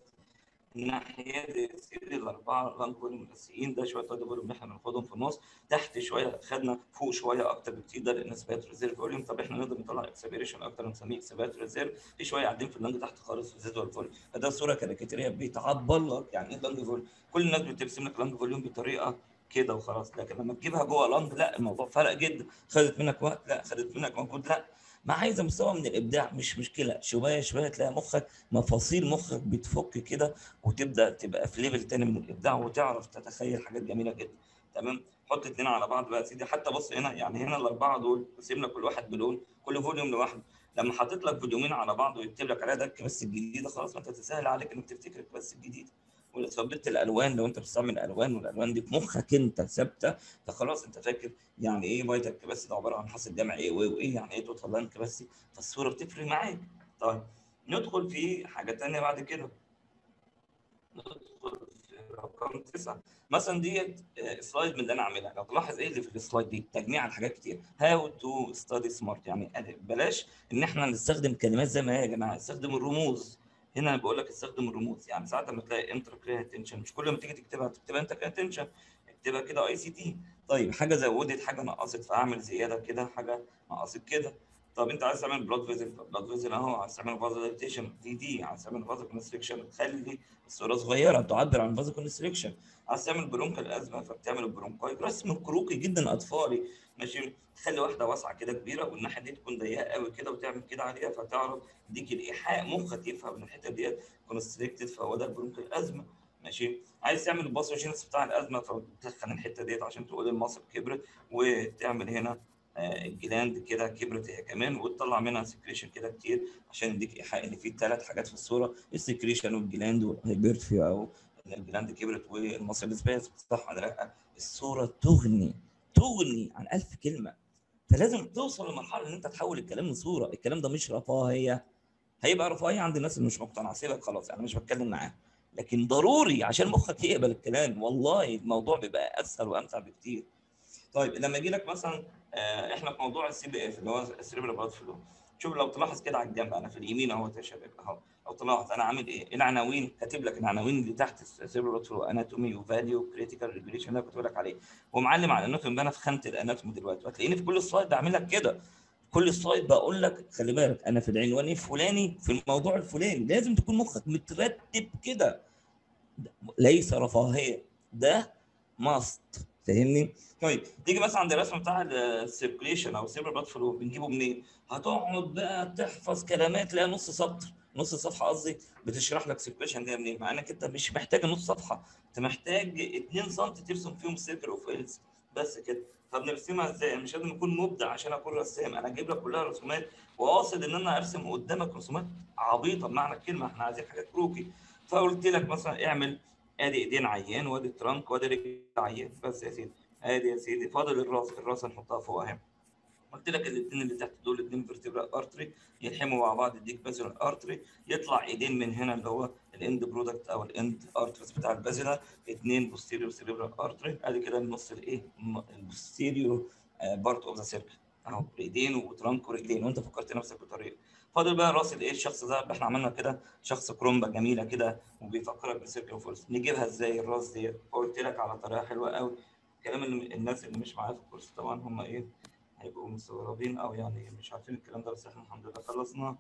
الناحيه سيدي الاربعه لانج فوليوم الاساسيين ده شويه تايد فوليوم اللي احنا بناخدهم في النص تحت شويه خدنا فوق شويه اكتر بكتير ده لان سبات ريزيرف فوليوم طب احنا نقدر نطلع اكسبيريشن اكتر نسميه اكسبات ريزيرف في شويه قاعدين في اللانج تحت خالص ريزيدوال فوليوم فده صوره كاريكاتيريه بتعبر لك يعني ايه لانج فوليوم كل الناس بترسم لك لانج فوليوم بطريقه كده وخلاص لكن لما تجيبها جوه لند لا الموضوع فرق جدا خدت منك وقت لا خدت منك مجهود لا ما عايزه مستوى من الابداع مش مشكله شويه شويه تلاقي مخك مفاصيل مخك بتفك كده وتبدا تبقى في ليفل تاني من الابداع وتعرف تتخيل حاجات جميله جدا تمام حط اتنين على بعض بقى يا سيدي حتى بص هنا يعني هنا الاربعه دول رسم لك كل واحد بلون كل فوليوم لوحده لما حاطط لك فوليومين على بعض ويكتب لك عليها ده بس الجديده خلاص ما انت تسهل عليك انك تفتكر بس الجديده ولو ثبت الالوان لو انت بتستعمل الالوان والالوان دي في مخك انت ثابته فخلاص انت فاكر يعني ايه فيتال كباسي ده عباره عن حاصل جمع ايه وايه يعني ايه توتال لاين كباسي فالصوره بتفرق معاك طيب ندخل في حاجه ثانيه بعد كده ندخل في رقم تسعه مثلا ديت سلايد من اللي انا عاملها لو تلاحظ ايه اللي في السلايد دي تجميع على حاجات كتير هاو تو ستادي سمارت يعني بلاش ان احنا نستخدم كلمات زي ما هي يا جماعه استخدم الرموز هنا بقول لك استخدم الرموز يعني ساعات لما تلاقي انتر كريا اتنشن مش كل ما تيجي تكتبها تكتبها انت اتنشن اكتبها كده اي سي تي طيب حاجه زودت حاجه نقصت فاعمل زياده كده حاجه نقصت كده طب انت عايز تعمل بلاد فيزل بلاد فيزل اهو عايز تعمل فازوليتيشن في دي عايز تعمل فازو كونستريكشن خلي الصوره صغيره تعبر عن فازو كونستريكشن عايز تعمل برونكال ازمه فبتعمل البرونكاي رسم كروكي جدا اطفالي ماشي تخلي واحده واسعه كده كبيره والناحيه دي تكون ضيقه قوي كده وتعمل كده عليها فتعرف تديك الايحاء مخك يفهم ان الحته ديت كونستريكتد فهو ده البرونكال ازمه ماشي عايز تعمل الباثوجينس بتاع الازمه فتدخن الحته ديت عشان تقول المصل كبرت وتعمل هنا الجلاند كده كبرت هي كمان وتطلع منها سكريشن كده كتير عشان يديك ايحاء ان في ثلاث حاجات في الصوره السكريشن والجلاند والهايبرتفيو او الجلاند كبرت والمصل سباس صح ولا لا الصوره تغني تغني عن ألف كلمه فلازم توصل لمرحله ان انت تحول الكلام لصوره الكلام ده مش رفاهيه هيبقى رفاهيه عند الناس اللي مش مقتنعه سيبك خلاص انا مش بتكلم معاهم لكن ضروري عشان مخك يقبل الكلام والله الموضوع بيبقى اسهل وامتع بكتير طيب لما يجي لك مثلا آه احنا في موضوع السي بي اف اللي هو السيريبرال بلاد فلو شوف لو تلاحظ كده على الجنب انا في اليمين اهو يا شباب اهو لو تلاحظ انا عامل ايه العناوين كاتب لك العناوين اللي تحت السيريبرال بلاد فلو اناتومي وفاليو كريتيكال ريجوليشن اللي كنت بقول لك عليه ومعلم على الاناتومي انا في خانه الاناتومي دلوقتي هتلاقيني في كل سلايد بعمل لك كده كل سلايد بقول لك خلي بالك انا في العنوان الفلاني في الموضوع الفلاني لازم تكون مخك مترتب كده ليس رفاهيه ده ماست فاهمني؟ طيب تيجي مثلا عند الرسم بتاع السيركليشن او السيربر بلاد فلو بنجيبه منين؟ هتقعد بقى تحفظ كلمات لها نص سطر نص صفحه قصدي بتشرح لك سيركليشن جايه منين مع انك انت مش محتاج نص صفحه انت محتاج 2 سم ترسم فيهم سيركل اوف ايلز بس كده فبنرسمها ازاي؟ مش لازم اكون مبدع عشان اكون رسام انا اجيب لك كلها رسومات وقاصد ان انا ارسم قدامك رسومات عبيطه بمعنى الكلمه احنا عايزين حاجات كروكي فقلت لك مثلا اعمل ادي ايدين عيان وادي الترنك وادي رجل عيان بس يا سيدي ادي يا سيدي فاضل الراس الراس هنحطها فوق اهي قلت لك الاثنين اللي تحت دول الاثنين فيرتبرال ارتري يلحموا مع بعض يديك بازلر ارتري يطلع ايدين من هنا اللي هو الاند برودكت او الاند ارتريز بتاع البازلر اثنين بوستيريور سيريبرال ارتري ادي كده النص الايه البوستيريور بارت اوف ذا سيركل اهو ايدين وترنك ورجلين وانت فكرت نفسك بطريقه فاضل بقى راس الايه الشخص ده احنا عملنا كده شخص كرومبا جميله كده وبيفكرك بسيركل فورس نجيبها ازاي الراس دي قلت لك على طريقه حلوه قوي كلام الناس اللي مش معايا في الكورس طبعا هم ايه هيبقوا مستغربين او يعني مش عارفين الكلام ده بس احنا الحمد لله خلصنا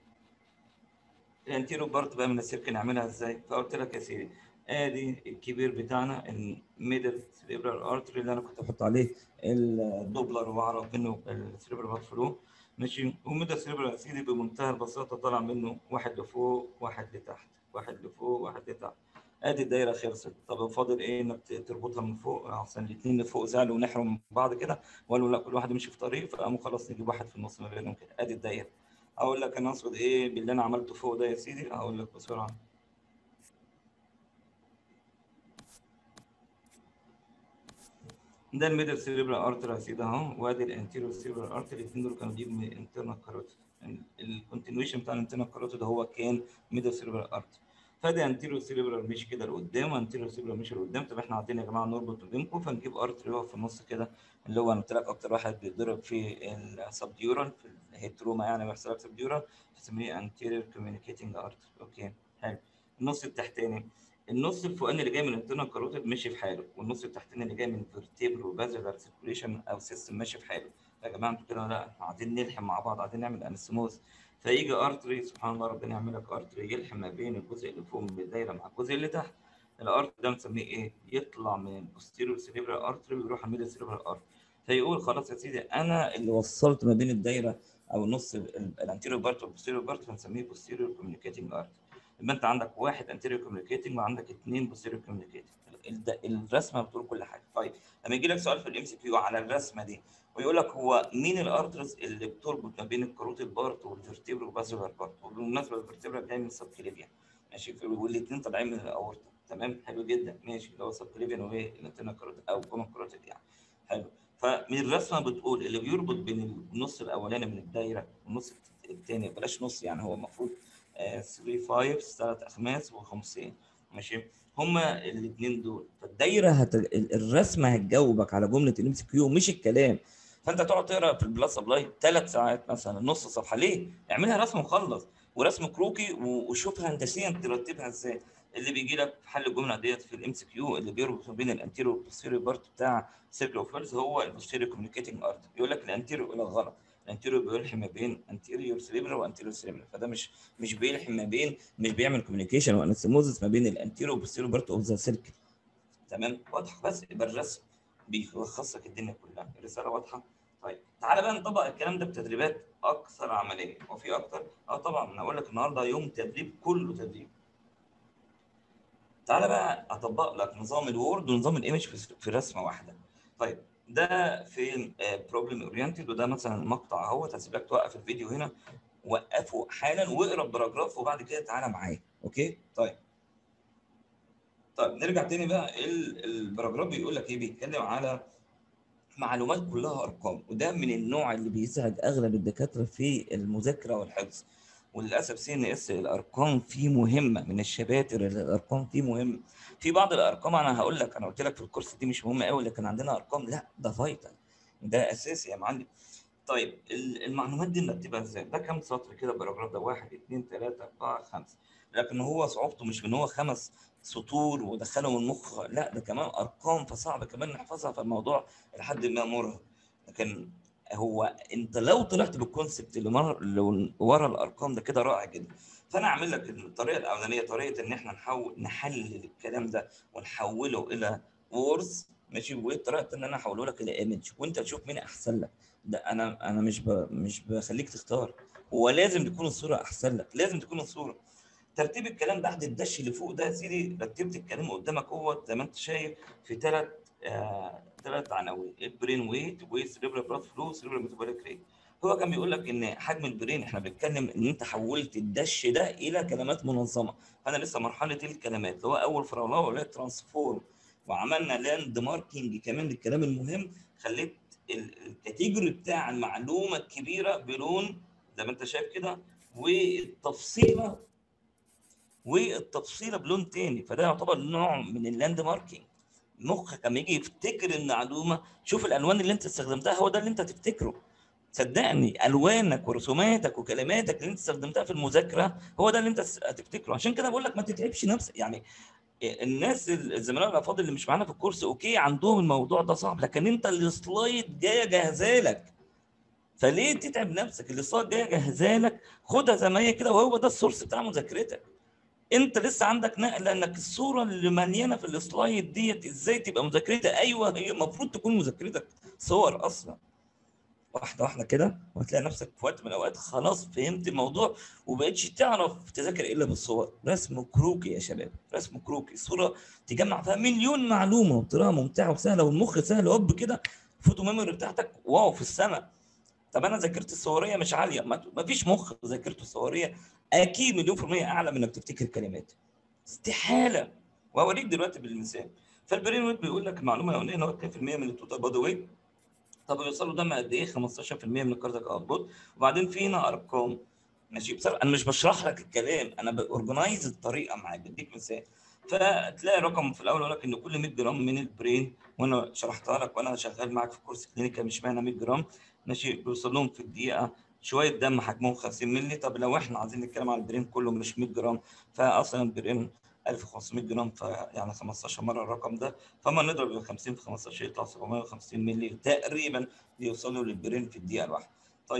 الانتيرو بارت بقى من السيركل نعملها ازاي فقلت لك يا سيدي ادي الكبير بتاعنا الميدل سيريبرال ارتري اللي انا كنت بحط عليه الدوبلر واعرف منه السيريبرال فلو ماشي والميدل سيريبرال يا سيدي بمنتهى البساطه طالع منه واحد لفوق واحد لتحت واحد لفوق واحد لتحت ادي الدايره خلصت طب فاضل ايه انك تربطها من فوق عشان الاثنين اللي فوق زعلوا ونحروا من بعض كده وقالوا لا كل واحد يمشي في طريق فقاموا خلاص نجيب واحد في النص ما بينهم كده ادي الدايره اقول لك انا اقصد ايه باللي انا عملته فوق ده يا سيدي هقول لك بسرعه ده الميدل سيريبرال ارتر يا سيدي اهو وادي الانتيريور سيريبرال ارتر الاثنين دول كانوا بيجيبوا من انترنال كاروتيد الكونتينيويشن بتاع الانترنال كاروتيد هو كان ميدل سيريبرال ارتر فادي انتيريور سيريبرال مشي كده لقدام وانتيريور سيريبرال مشي لقدام طب احنا عايزين يا جماعه نربط ما بينكم فنجيب ارتري يقف في النص كده اللي هو انا قلت لك اكتر واحد بيتضرب في السبديورال في الهيتروما يعني بيحصل لك سبديورال بنسميه انتيريور كوميونيكيتنج ارتري اوكي حلو النص التحتاني النص الفوقاني اللي جاي من الانترنال كاروتيد ماشي في حاله والنص التحتاني اللي جاي من فيرتيبرو بازلر سيركوليشن او سيستم ماشي في حاله يا جماعه انتوا كده لا احنا عايزين نلحم مع بعض عايزين نعمل انستموز فيجي ارتري سبحان الله ربنا يعمل لك ارتري يلحم ما بين الجزء اللي فوق من الدايره مع الجزء اللي تحت الارت ده بنسميه ايه يطلع من البوستيريور سيريبرال ارتري ويروح على الميدل سيريبرال ارتري فيقول خلاص يا سيدي انا اللي وصلت ما بين الدايره او النص الانتيريور بارت والبوستيريور بارت فنسميه بوستيريور كوميونيكيتنج ارت يبقى انت عندك واحد انتيريور كوميونيكيتنج وعندك اثنين بوستيريور كوميونيكيتنج الرسمه بتقول كل حاجه طيب لما يجي لك سؤال في الام سي كيو على الرسمه دي ويقول لك هو مين الارترز اللي بتربط ما بين الكاروتيد بارت والفرتيبرال والبازولار بارت وبالمناسبه الفرتيبرال جاي من السبكليفيان ماشي والاثنين طالعين من الاورطه تمام حلو جدا ماشي اللي هو سبكليفيان وايه الانترنال كاروتيد او كومن كاروتيد يعني حلو فمن الرسمه بتقول اللي بيربط بين النص الاولاني من الدايره والنص الثاني بلاش نص يعني هو المفروض 3 5 ثلاث اخماس وخمسين ماشي هما الاثنين دول فالدايره هت... الرسمه هتجاوبك على جمله الام سي كيو مش الكلام فانت تقعد تقرا في البلس سبلاي ثلاث ساعات مثلا نص صفحه ليه؟ اعملها رسم وخلص ورسم كروكي وشوفها هندسيا ترتبها ازاي اللي بيجي لك في حل الجمله ديت في الام سي كيو اللي بيربط ما بين الانتيرو والبوستيريو بارت بتاع سيركل اوف فيرز هو البوستيريو كوميونيكيتنج ارت يقول لك الانتيرو يقول لك غلط الانتيريور بيلحم ما بين انتيريور سيريبرال وانتيريور سيريبرال فده مش مش بيلحم ما بين مش بيعمل كوميونيكيشن وانستموزس ما بين الانتيريور والبوستيريور بارت اوف ذا سيركل تمام واضح بس يبقى الرسم بيلخص لك الدنيا كلها الرساله واضحه طيب تعالى بقى نطبق الكلام ده بتدريبات اكثر عمليه وفي اكتر اه طبعا انا اقول لك النهارده يوم تدريب كله تدريب تعالى بقى اطبق لك نظام الوورد ونظام الايمج في رسمه واحده طيب ده في بروبلم اورينتد وده مثلا مقطع اهوت هسيب لك توقف الفيديو هنا وقفه حالا واقرا الباراجراف وبعد كده تعالى معايا اوكي طيب طيب نرجع تاني بقى الباراجراف بيقول لك ايه بيتكلم على معلومات كلها ارقام وده من النوع اللي بيزعج اغلب الدكاتره في المذاكره والحفظ وللاسف سي ان اس الارقام فيه مهمه من الشباتر الارقام فيه مهمه في بعض الارقام انا هقول لك انا قلت لك في الكورس دي مش مهمه قوي لكن عندنا ارقام لا ده فايتال ده اساسي يا معلم طيب المعلومات دي نرتبها ازاي؟ ده كام سطر كده باراجراف ده واحد اثنين ثلاثه اربعه خمسه لكن هو صعوبته مش ان هو خمس سطور ودخلهم المخ لا ده كمان ارقام فصعب كمان نحفظها فالموضوع لحد ما مرهق لكن هو انت لو طلعت بالكونسبت اللي, مر... اللي ورا الارقام ده كده رائع جدا فانا اعمل لك الطريقه الاولانيه طريقه ان احنا نحول نحلل الكلام ده ونحوله الى وورز ماشي وطريقه ان انا احوله لك الى ايمج وانت تشوف مين احسن لك ده انا انا مش ب... مش بخليك تختار هو لازم تكون الصوره احسن لك لازم تكون الصوره ترتيب الكلام بعد الدش اللي فوق ده يا سيدي رتبت الكلام قدامك هو زي ما انت شايف في ثلاث آه ثلاث عناوين البرين ويت وسريبرال بلاد فلو وسريبرال ميتابوليك ريت هو كان بيقول لك ان حجم البرين احنا بنتكلم ان انت حولت الدش ده الى كلمات منظمه فانا لسه مرحله الكلمات اللي هو اول فراغ اللي هي ترانسفورم وعملنا لاند ماركينج كمان للكلام المهم خليت الكاتيجوري بتاع المعلومه الكبيره بلون زي ما انت شايف كده والتفصيله والتفصيله بلون تاني فده يعتبر نوع من اللاند ماركينج مخك لما يجي يفتكر المعلومه شوف الالوان اللي انت استخدمتها هو ده اللي انت تفتكره صدقني الوانك ورسوماتك وكلماتك اللي انت استخدمتها في المذاكره هو ده اللي انت هتفتكره عشان كده بقول لك ما تتعبش نفسك يعني الناس الزملاء الافاضل اللي مش معانا في الكورس اوكي عندهم الموضوع ده صعب لكن انت السلايد جايه جاهزه لك فليه تتعب نفسك السلايد جايه جاهزه لك خدها زي ما هي كده وهو ده السورس بتاع مذاكرتك انت لسه عندك نقل لانك الصوره اللي مليانه في السلايد ديت ازاي تبقى مذاكرتها ايوه هي المفروض تكون مذاكرتك صور اصلا واحده واحده كده وهتلاقي نفسك في وقت من الاوقات خلاص فهمت الموضوع وبقتش تعرف تذاكر الا بالصور رسم كروكي يا شباب رسم كروكي صوره تجمع فيها مليون معلومه بطريقه ممتعه وسهله والمخ سهل هوب كده الفوتو ميموري بتاعتك واو في السماء طب انا ذاكرت الصوريه مش عاليه ما فيش مخ ذاكرته الصوريه اكيد مليون في الميه اعلى من انك تفتكر كلمات استحاله وهوريك دلوقتي بالمثال فالبرين ويت بيقول لك المعلومه الاولانيه ان هو 2% من التوتال بادي ويت طب بيوصلوا دم قد ايه 15% من الكاردياك اوتبوت وبعدين في هنا ارقام ماشي بصراحه انا مش بشرح لك الكلام انا باورجنايز الطريقه معاك بديك مثال فتلاقي رقم في الاول يقول لك ان كل 100 جرام من البرين وانا شرحتها لك وانا شغال معاك في كورس كلينيكال مش معنى 100 جرام ماشي بيوصل لهم في الدقيقه شويه دم حجمهم 50 مللي طب لو احنا عايزين نتكلم على البرين كله مش 100 جرام فاصلا البرين 1500 جرام فيعني 15 مره الرقم ده فما نضرب ال 50 في 15 يطلع 750 مللي تقريبا بيوصلوا للبرين في الدقيقه الواحده. طيب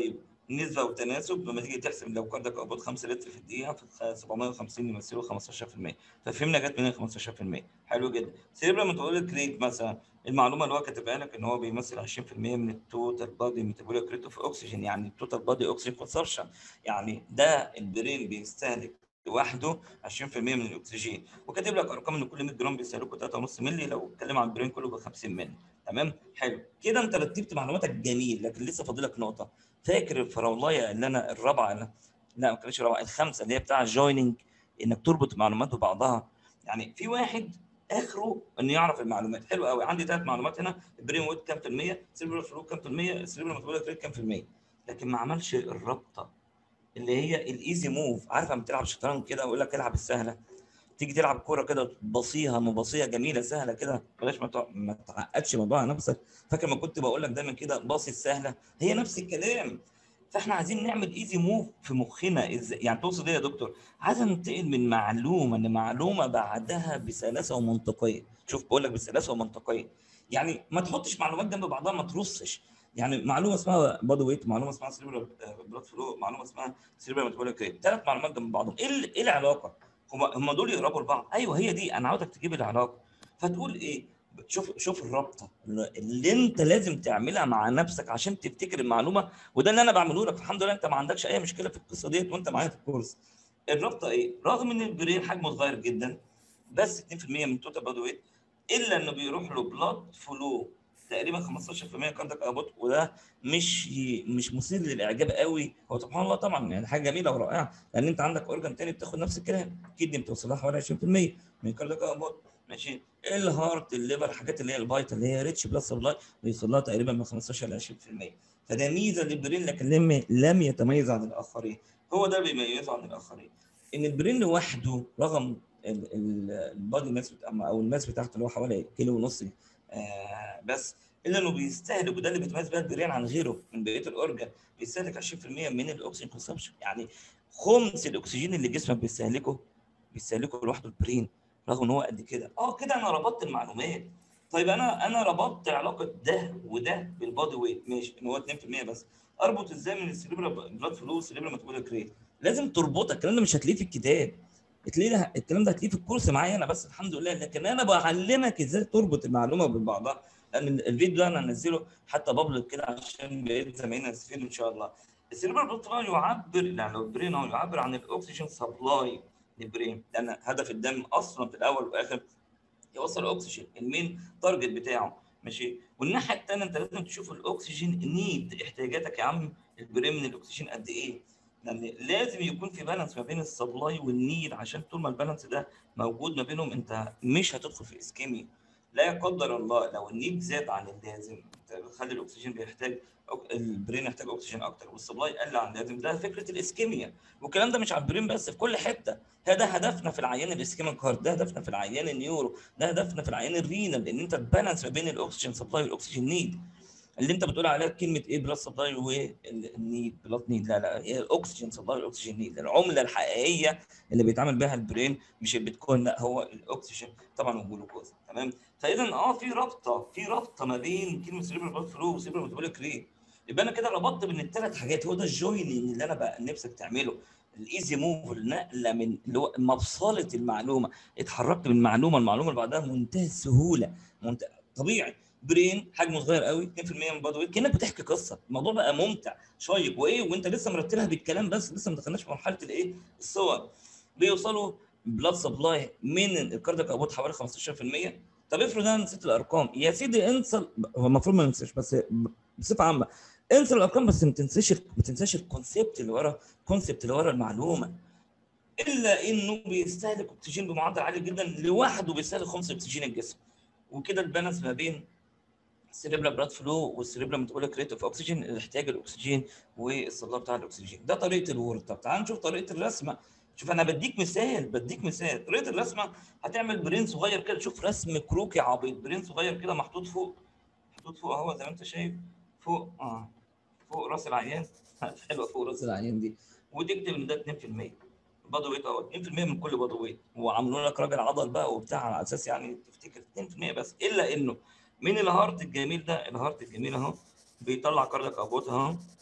نسبه وتناسب لما تيجي تحسب لو كاردك اوبوت 5 لتر في الدقيقه في 750 يمثلوا 15% ففهمنا جت منين 15% حلو جدا سيربرا ميتابوليك ريت مثلا المعلومه اللي هو كاتبها لك ان هو بيمثل 20% من التوتال بادي ميتابوليك ريت اوف اوكسجين يعني التوتال بادي اوكسجين كونسبشن يعني ده البرين بيستهلك لوحده 20% من الاكسجين وكاتب لك ارقام ان كل 100 جرام بيستهلكوا 3.5 مللي لو اتكلم عن البرين كله ب 50 مللي تمام حلو كده انت رتبت معلوماتك جميل لكن لسه فاضلك نقطه فاكر الفراولايه اللي انا الرابعه أنا لا ما كانتش الرابعه الخامسه اللي هي بتاع الجويننج انك تربط المعلومات ببعضها يعني في واحد اخره انه يعرف المعلومات حلو قوي عندي ثلاث معلومات هنا البرين ويت كام في الميه سيلفر فلو كام في الميه السيلفر ميتابوليك ريت كام في الميه لكن ما عملش الرابطه اللي هي الايزي موف عارفه لما تلعب شطرنج كده ويقول لك العب السهله تيجي تلعب كوره كده تبصيها مباصيه جميله سهله كده بلاش ما ما تعقدش الموضوع على نفسك فاكر ما كنت بقول لك دايما كده باصي السهله هي نفس الكلام فاحنا عايزين نعمل ايزي موف في مخنا ازاي يعني تقصد ايه يا دكتور عايز ننتقل من معلومه لمعلومه بعدها بسلاسه ومنطقيه شوف بقول لك بسلاسه ومنطقيه يعني ما تحطش معلومات جنب بعضها ما ترصش يعني معلومه اسمها بادي ويت معلومه اسمها سيريبرال بلاد فلو معلومه اسمها سيريبرال ميتابوليك ريت ثلاث معلومات جنب بعضهم ايه ايه العلاقه هم هم دول يقربوا لبعض ايوه هي دي انا عاوزك تجيب العلاقه فتقول ايه شوف شوف الرابطه اللي انت لازم تعملها مع نفسك عشان تفتكر المعلومه وده اللي انا بعمله لك الحمد لله انت ما عندكش اي مشكله في القصه ديت وانت معايا في الكورس الرابطه ايه رغم ان البرين حجمه صغير جدا بس 2% من توتال بادي ويت الا انه بيروح له بلاد فلو تقريبا 15% كاردك ابوت وده مش مش مثير للاعجاب قوي هو سبحان الله طبعا يعني حاجه جميله ورائعه لان انت عندك اورجان تاني بتاخد نفس الكلام كدني بتوصل لها حوالي 20% من كاردك ابوت ماشي الهارت الليفر الحاجات اللي هي الفايتال اللي هي ريتش بلس سبلاي بيوصل لها تقريبا من 15 ل 20% فده ميزه للبرين لكن لم لم يتميز عن الاخرين هو ده بيميزه عن الاخرين ان البرين لوحده رغم البادي ماس او الماس بتاعته اللي هو حوالي كيلو ونص آه بس الا انه بيستهلك وده اللي بيتميز بيها البرين عن غيره من بقيه الاورجن بيستهلك 20% من الاكسجين كونسبشن يعني خمس الاكسجين اللي جسمك بيستهلكه بيستهلكه لوحده البرين رغم ان هو قد كده اه كده انا ربطت المعلومات طيب انا انا ربطت علاقه ده وده بالبادي ويت ماشي ان هو 2% بس اربط ازاي من السليبرا بلاد فلو والسليبرا ميتابوليك ريت لازم تربطها الكلام ده مش هتلاقيه في الكتاب تلاقيه الكلام ده هتلاقيه في الكورس معايا انا بس الحمد لله لكن انا بعلمك ازاي تربط المعلومه ببعضها لان الفيديو ده انا هنزله حتى بابليك كده عشان بقيت زمايلنا يستفيدوا ان شاء الله السيربرال بلاد يعبر يعني البرين هو يعبر عن الاكسجين سبلاي للبرين لان هدف الدم اصلا في الاول والاخر يوصل الاكسجين المين تارجت بتاعه ماشي والناحيه الثانيه انت لازم تشوف الاكسجين نيد احتياجاتك يا عم البرين من الاكسجين قد ايه لان لازم يكون في بالانس ما بين السبلاي والنيد عشان طول ما البالانس ده موجود ما بينهم انت مش هتدخل في اسكيميا لا قدر الله لو النيد زاد عن اللازم تخلي الاكسجين بيحتاج البرين يحتاج اكسجين اكتر والسبلاي قل عن اللازم ده فكره الاسكيميا والكلام ده مش على البرين بس في كل حته ده هدفنا في العيان الاسكيميك هارت ده هدفنا في العيان النيورو ده هدفنا في العيان الرينال لان انت تبالانس ما بين الاكسجين سبلاي والاكسجين نيد اللي انت بتقول عليها كلمه ايه بلس سبلاي والنيد بلس نيد لا لا هي الاكسجين سبلاي والاكسجين نيد العمله الحقيقيه اللي بيتعامل بها البرين مش البيتكوين لا هو الاكسجين طبعا والجلوكوز تمام فاذا اه في رابطه في رابطه ما بين كلمه سيريبرال بلاد فلو وسيريبرال ميتابوليك ريت يبقى انا كده ربطت بين الثلاث حاجات هو ده الجويننج اللي انا بقى نفسك تعمله الايزي موف النقله من اللي هو مفصله المعلومه اتحركت من معلومه لمعلومه اللي بعدها بمنتهى السهوله منتهى طبيعي برين حجمه صغير قوي 2% من بادي ويت كانك بتحكي قصه الموضوع بقى ممتع شيق وايه وانت لسه مرتبها بالكلام بس لسه ما دخلناش في مرحله الايه الصور بيوصلوا بلاد سبلاي من الكاردياك ابوت حوالي 15% طب افرض انا نسيت الارقام يا سيدي انسى هو المفروض ما ننساش بس بصفه عامه انسى الارقام بس ما تنساش ما تنساش الكونسيبت اللي ورا الكونسيبت اللي ورا المعلومه الا انه بيستهلك اكسجين بمعدل عالي جدا لوحده بيستهلك خمس اكسجين الجسم وكده البالانس ما بين السيريبرال بلاد فلو والسيريبرال ميتابوليك ريت اوف اوكسجين الاحتياج الاكسجين والصداع بتاع الاكسجين ده طريقه الورد طب تعال نشوف طريقه الرسمه شوف انا بديك مثال بديك مثال طريقه الرسمه هتعمل برين صغير كده شوف رسم كروكي عبيط برين صغير كده محطوط فوق محطوط فوق اهو زي ما انت شايف فوق اه فوق راس العيان حلوه فوق راس العيان دي وتكتب ان ده 2% بادو ويت اهو 2% من كل بادو ويت وعملوا لك راجل عضل بقى وبتاع على اساس يعني تفتكر 2% بس الا انه من الهارت الجميل ده الهارت الجميل اهو بيطلع كاردك ابوت اهو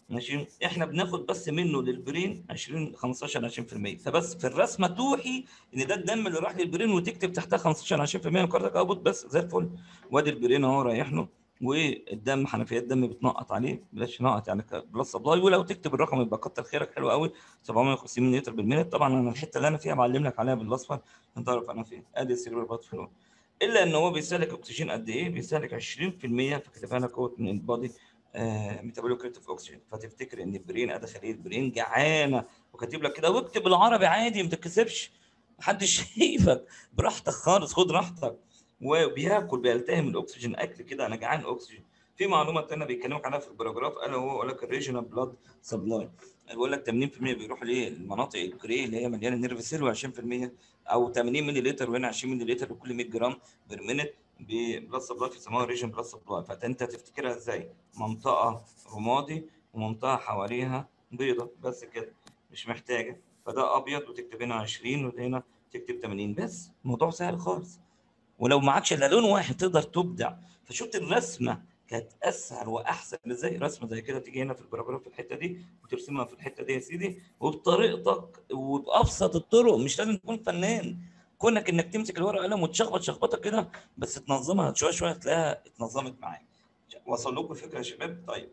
ماشي احنا بناخد بس منه للبرين 20 15 20% فبس في الرسمه توحي ان ده الدم اللي راح للبرين وتكتب تحتها 15 20% من كاردياك اوتبوت بس زي الفل وادي البرين اهو رايح له والدم حنفيات الدم بتنقط عليه بلاش نقط يعني بلس سبلاي ولو تكتب الرقم يبقى كتر خيرك حلو قوي 750 ملي لتر بالمينت طبعا انا الحته اللي انا فيها بعلم لك عليها بالاصفر عشان تعرف انا فين ادي السيرفر بات فلو الا ان هو بيستهلك اكسجين قد ايه؟ بيستهلك 20% فكتبها لك اهوت من البادي ميتابوليك ريت اوف اوكسجين فتفتكر ان البرين ادى خليه البرين جعانه وكاتب لك كده واكتب بالعربي عادي ما تتكسفش محدش شايفك براحتك خالص خد راحتك وبياكل بيلتهم الاكسجين اكل كده انا جعان اكسجين في معلومه ثانيه بيتكلموا عنها في الباراجراف الا هو يقول لك الريجنال بلاد سبلاي بيقول لك 80% بيروح للمناطق الجري اللي هي مليانه نيرف سيل و20% او 80 ملي لتر وهنا 20 ملي لتر لكل 100 جرام بير مينت ببلاد سبلاي بيسموها ريجن بلاد سبلاي فانت تفتكرها ازاي؟ منطقه رمادي ومنطقه حواليها بيضه بس كده مش محتاجه فده ابيض وتكتب هنا 20 وهنا تكتب 80 بس الموضوع سهل خالص ولو معكش الا لون واحد تقدر تبدع فشفت الرسمه كانت اسهل واحسن ازاي رسمه زي كده تيجي هنا في الباراجراف في الحته دي وترسمها في الحته دي يا سيدي وبطريقتك وبابسط الطرق مش لازم تكون فنان كونك انك تمسك الورقه قلم وتشخبط شخبطه كده بس تنظمها شويه شويه تلاقيها اتنظمت معاك وصل لكم الفكره يا شباب طيب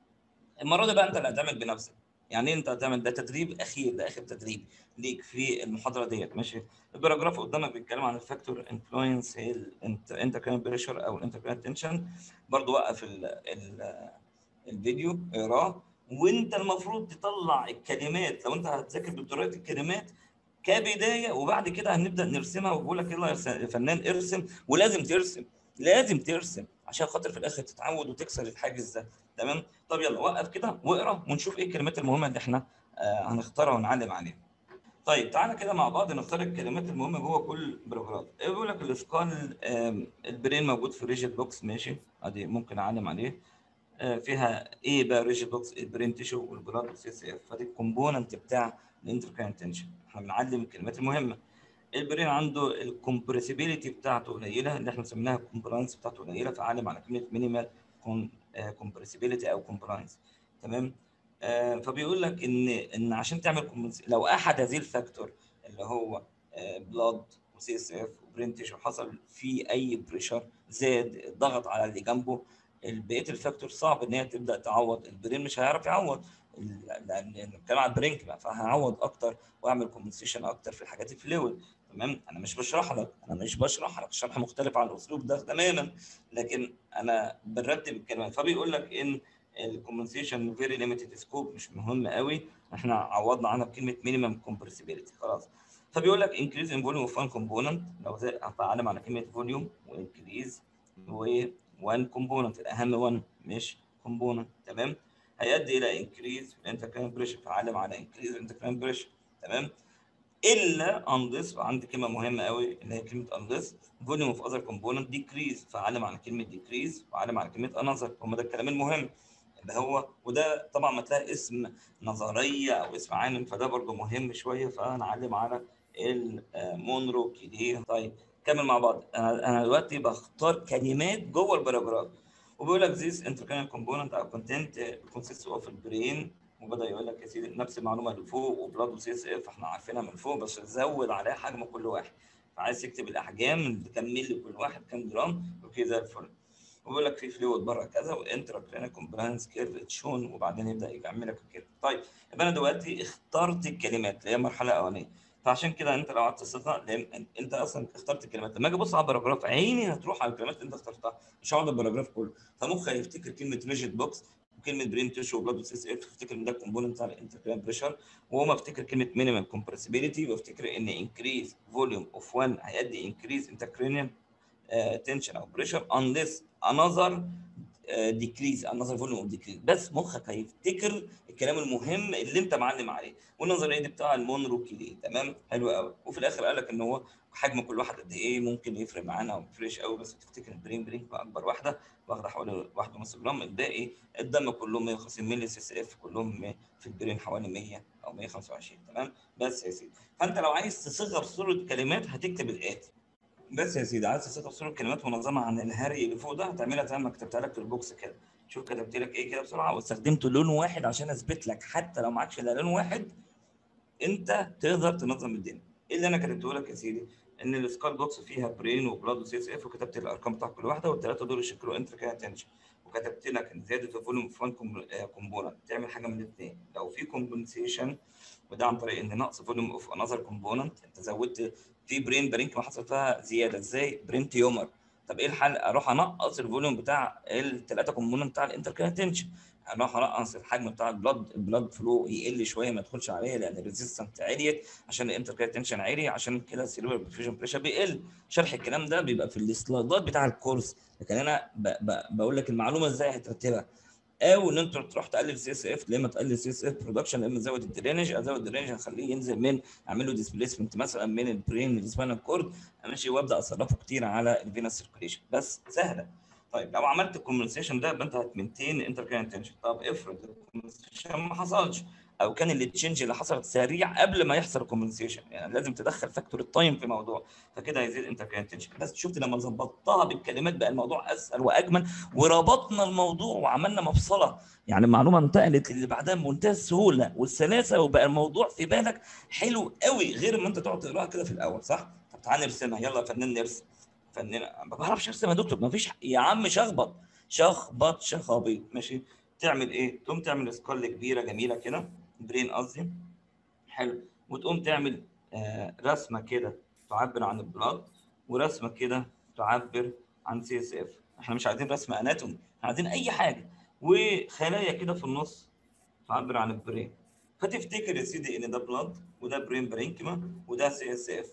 المره دي بقى انت اللي هتعمل بنفسك يعني انت هتعمل ده تدريب اخير ده اخر تدريب ليك في المحاضره ديت ماشي الباراجراف قدامك بيتكلم عن الفاكتور انفلونس هي الانتركرين بريشر او الانتركرين تنشن برضو وقف ال ال الفيديو اقراه وانت المفروض تطلع الكلمات لو انت هتذاكر بطريقه الكلمات كبدايه وبعد كده هنبدا نرسمها وبقول لك يلا يا فنان ارسم ولازم ترسم لازم ترسم عشان خاطر في الاخر تتعود وتكسر الحاجز ده تمام طب يلا وقف كده واقرا ونشوف ايه الكلمات المهمه اللي احنا آه هنختارها ونعلم عليها طيب تعالى كده مع بعض نختار الكلمات المهمه جوه كل باراجراف بيقول لك الاسكال البرين موجود في ريجيد بوكس ماشي ادي ممكن اعلم عليه آه فيها ايه بقى ريجيد بوكس البرين تيشو والبلاد والسي سي اف فدي الكومبوننت بتاع الانتركرين تنشن احنا بنعلم الكلمات المهمه البرين عنده الكومبريسيبيليتي بتاعته قليله اللي احنا سميناها الكومبلاينس بتاعته قليله فعلم على كلمه مينيمال كومبريسيبيليتي او كومبلاينس تمام آه فبيقول لك ان ان عشان تعمل لو احد هذه الفاكتور اللي هو بلاد وسي اس اف وبرنتش وحصل فيه اي بريشر زاد ضغط على اللي جنبه بقيه الفاكتور صعب ان هي تبدا تعوض البرين مش هيعرف يعوض لان بنتكلم على البرينك بقى فهعوض اكتر واعمل كومبنسيشن اكتر في الحاجات الفلويد تمام انا مش بشرح لك انا مش بشرح لك الشرح مختلف عن الاسلوب ده تماما لكن انا برتب الكلمات فبيقول لك ان الكومبنسيشن فيري ليميتد سكوب مش مهم قوي احنا عوضنا عنها بكلمه مينيمم كومبرسيبيليتي خلاص فبيقول لك انكريز ان فوليوم اوف وان كومبوننت لو زي هتعلم على كلمه فوليوم وانكريز وان كومبوننت الاهم 1 مش كومبوننت تمام هيؤدي الى انكريز في الانتركرين بريشر فعلم على انكريز الانتركرين بريشر تمام الا unless عندي كلمه مهمه قوي اللي هي كلمه unless volume of other component decrease فعلم على كلمه decrease وعلم على كلمه another هم ده الكلام المهم اللي هو وده طبعا ما تلاقي اسم نظريه او اسم عالم فده برضه مهم شويه فهنعلم على المونرو كيديه طيب كمل مع بعض انا انا دلوقتي بختار كلمات جوه الباراجراف وبيقول لك this intercranial component او content consists of البرين وبدا يقول لك يا سيدي نفس المعلومه اللي فوق وبلاد وسي اس اف احنا عارفينها من فوق بس زود عليها حجم كل واحد فعايز تكتب الاحجام اللي كام مللي كل واحد كام جرام اوكي زي الفل وبيقول لك في فلويد بره كذا وانترا كلينيك كومبلاينس كيرف تشون وبعدين يبدا يعمل لك الكيرف طيب يبقى انا دلوقتي اخترت الكلمات اللي هي المرحله الاولانيه فعشان كده انت لو قعدت تصيغها انت اصلا اخترت الكلمات لما اجي ابص على الباراجراف عيني هتروح على الكلمات اللي انت اخترتها مش هقعد الباراجراف كله فمخي هيفتكر كلمه ريجيد بوكس وكلمه برين تيشو وبلاد وسيس اف افتكر ان ده كومبوننت بتاع الانتركرين بريشر وهو ما افتكر كلمه مينيمم كومبرسيبيليتي وافتكر ان انكريز فوليوم اوف 1 هيؤدي انكريز انتركرينيال تنشن او بريشر unless another ديكريز another فوليوم اوف ديكريز بس مخك هيفتكر الكلام المهم اللي انت معلم عليه والنظريه دي بتاع المونرو كيلي تمام حلو قوي وفي الاخر قال لك ان هو حجم كل واحد قد ايه ممكن يفرق معانا او فريش قوي بس تفتكر البرين برين اكبر واحده واخده حوالي 1.5 جرام الباقي الدم كلهم 150 مللي سي سي اف كلهم في البرين حوالي 100 او 125 تمام بس يا سيدي فانت لو عايز تصيغها بصوره كلمات هتكتب الاتي بس يا سيدي عايز تصيغها بصوره كلمات منظمه عن الهري اللي فوق ده هتعملها زي ما كتبتها لك في البوكس كده شوف كتبت لك ايه كده بسرعه واستخدمت لون واحد عشان اثبت لك حتى لو معكش الا لون واحد انت تقدر تنظم الدنيا ايه اللي انا كتبته لك يا سيدي ان السكال بوكس فيها برين وبلاد وسي اس اف وكتبت الارقام بتاع كل واحده والثلاثه دول يشكلوا انتر تنشن وكتبت لك ان زياده الفوليوم في 1 كومبوننت تعمل حاجه من الاثنين لو في كومبنسيشن وده عن طريق ان نقص فوليوم اوف انذر كومبوننت انت زودت في برين برينك ما حصل فيها زياده ازاي برين تيومر طب ايه الحل اروح انقص الفوليوم بتاع الثلاثه كومبوننت بتاع الانتر تنشن اروح انقص الحجم بتاع البلاد البلاد فلو يقل شويه ما يدخلش عليه لان الريزيستنت عليت عشان الانتر تنشن عالي عشان كده السيلولار برفيوجن بريشر بيقل شرح الكلام ده بيبقى في السلايدات بتاع الكورس لكن انا ب ب بقول لك المعلومه ازاي هترتبها او ان انت تروح تقلل سي اس اف لما تقلل سي اس اف برودكشن لما تزود الدرينج ازود الدرينج هخليه ينزل من اعمل له ديسبيسمنت مثلا من البرين للسباينال كورد ماشي وابدا اصرفه كتير على الفينس سيركوليشن بس سهله طيب لو عملت الكومبنسيشن ده يبقى انت هتمنتين انتر كان تنشن طب افرض الكومبنسيشن ما حصلش او كان التشنج اللي حصلت سريع قبل ما يحصل الكومبنسيشن يعني لازم تدخل فاكتور التايم في الموضوع فكده هيزيد انتر كان تنشن بس شفت لما ظبطتها بالكلمات بقى الموضوع اسهل واجمل وربطنا الموضوع وعملنا مفصله يعني المعلومه انتقلت اللي بعدها بمنتهى السهوله والسلاسه وبقى الموضوع في بالك حلو قوي غير ما انت تقعد تقراها كده في الاول صح؟ طب تعالى نرسمها يلا يا فنان نرسم فنان ما بعرفش ارسم يا دكتور ما فيش يا عم شخبط شخبط شخابيط ماشي تعمل ايه؟ تقوم تعمل سكال كبيره جميله كده برين قصدي حلو وتقوم تعمل آه رسمه كده تعبر عن البلاد ورسمه كده تعبر عن سي اس اف احنا مش عايزين رسم اناتومي احنا عايزين اي حاجه وخلايا كده في النص تعبر عن البرين فتفتكر يا سيدي ان ده بلاد وده برين برينكما وده سي اس اف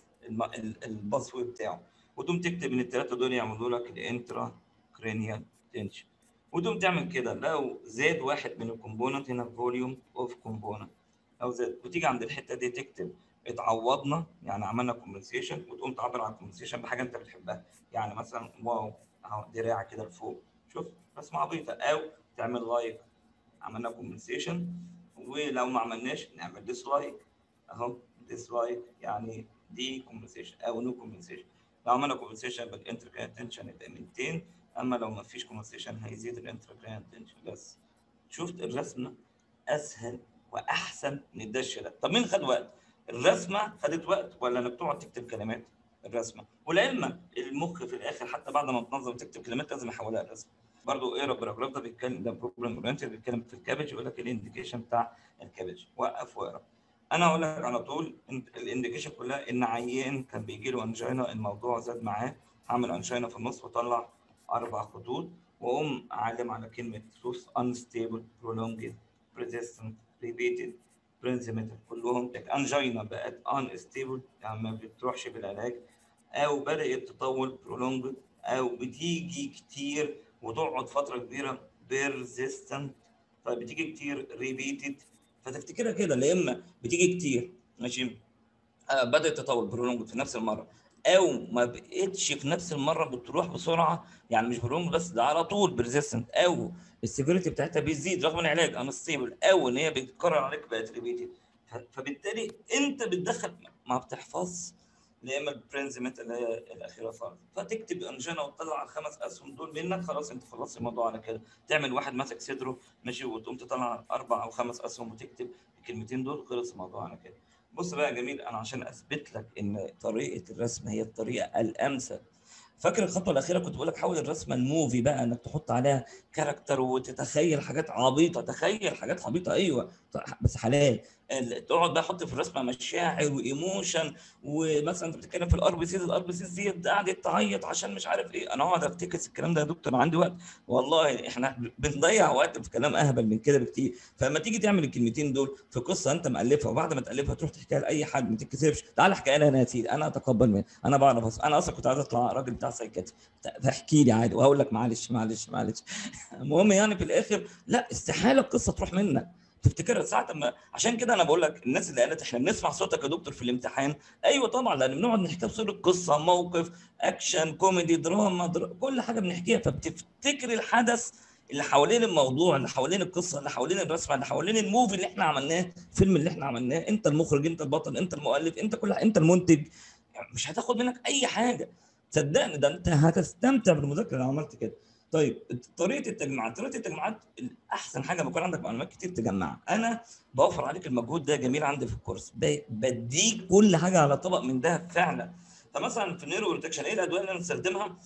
الباسوي بتاعه وتقوم تكتب ان الثلاثه دول يعملوا لك الانترا كرينيال تنشن وتقوم تعمل كده لو زاد واحد من الكومبوننت هنا فوليوم اوف كومبوننت لو زاد وتيجي عند الحته دي تكتب اتعوضنا يعني عملنا كومبنسيشن وتقوم تعبر عن الكومبنسيشن بحاجه انت بتحبها يعني مثلا واو اهو دراع كده لفوق شوف رسمه عبيطه او تعمل لايك عملنا كومبنسيشن ولو ما عملناش نعمل ديسلايك اهو ديسلايك يعني دي كومبنسيشن او نو كومبنسيشن لو عملنا كومبنسيشن يبقى الانتر تنشن يبقى 200 اما لو ما فيش كومبنسيشن هيزيد الانتر تنشن بس شفت الرسمه اسهل واحسن من الدش ده طب مين خد وقت الرسمه خدت وقت ولا انك تقعد تكتب كلمات الرسمه ولعلمك المخ في الاخر حتى بعد ما تنظم تكتب كلمات لازم يحولها لرسمه برضه اقرا الباراجراف ده بيتكلم ده بروبلم اورينتد بيتكلم في الكابج يقول لك الانديكيشن بتاع الكابج وقف واقرا انا اقول لك على طول الانديكيشن كلها ان عيان كان بيجي له انجينا الموضوع زاد معاه هعمل انجينا في النص واطلع اربع خطوط واقوم اعلم على كلمه truth unstable prolonged persistent repeated برنسمتر كلهم انجينا بقت unstable يعني ما بتروحش بالعلاج او بدات تطول prolonged او بتيجي كتير وتقعد فتره كبيره persistent طيب بتيجي كتير repeated فتفتكرها كده يا اما بتيجي كتير ماشي آه بدات تطول برولونج في نفس المره او ما بقتش في نفس المره بتروح بسرعه يعني مش برولونج بس ده على طول بريزيستنت او السيفيريتي بتاعتها بيزيد رغم العلاج انستيبل او ان هي بتتكرر عليك بقت ريبيتد فبالتالي انت بتدخل ما بتحفظ يا اما البرنزمنت اللي هي الاخيره خالص فتكتب انجينا وتطلع الخمس اسهم دول منك خلاص انت خلصت الموضوع على كده تعمل واحد ماسك صدره ماشي وتقوم تطلع اربع او خمس اسهم وتكتب الكلمتين دول خلص الموضوع على كده بص بقى يا جميل انا عشان اثبت لك ان طريقه الرسم هي الطريقه الامثل فاكر الخطوه الاخيره كنت بقول لك حاول الرسمه الموفي بقى انك تحط عليها كاركتر وتتخيل حاجات عبيطه تخيل حاجات عبيطه ايوه بس حلال تقعد بقى حط في الرسمه مشاعر وايموشن ومثلا انت بتتكلم في الار بي سيز الار بي سيز دي قعدت تعيط عشان مش عارف ايه انا اقعد افتكس الكلام ده يا دكتور انا عندي وقت والله احنا بنضيع وقت في كلام اهبل من كده بكتير فلما تيجي تعمل الكلمتين دول في قصه انت مالفها وبعد ما تالفها تروح تحكيها لاي حد ما تتكسفش تعال احكيها لي انا يا سيدي انا اتقبل منك انا بعرف أص... انا اصلا كنت عايز اطلع راجل بتاع سايكاتري فاحكي لي عادي وهقول لك معلش معلش معلش المهم يعني في الاخر لا استحاله القصه تروح منك تفتكرها ساعه ما عشان كده انا بقول لك الناس اللي قالت احنا بنسمع صوتك يا دكتور في الامتحان ايوه طبعا لان بنقعد نحكيها بصوره قصه موقف اكشن كوميدي دراما در... كل حاجه بنحكيها فبتفتكر الحدث اللي حوالين الموضوع اللي حوالين القصه اللي حوالين الرسمه اللي حوالين الموفي اللي احنا عملناه الفيلم اللي احنا عملناه انت المخرج انت البطل انت المؤلف انت كل انت المنتج يعني مش هتاخد منك اي حاجه صدقني ده انت هتستمتع بالمذاكره لو عملت كده طيب طريقه التجميعات طريقه التجميعات احسن حاجه بيكون عندك معلومات كتير تجمعها انا بوفر عليك المجهود ده جميل عندي في الكورس ب- بديك كل حاجه على طبق من ده فعلا فمثلا في النيرو بروتكشن ايه الادويه اللي انا بستخدمها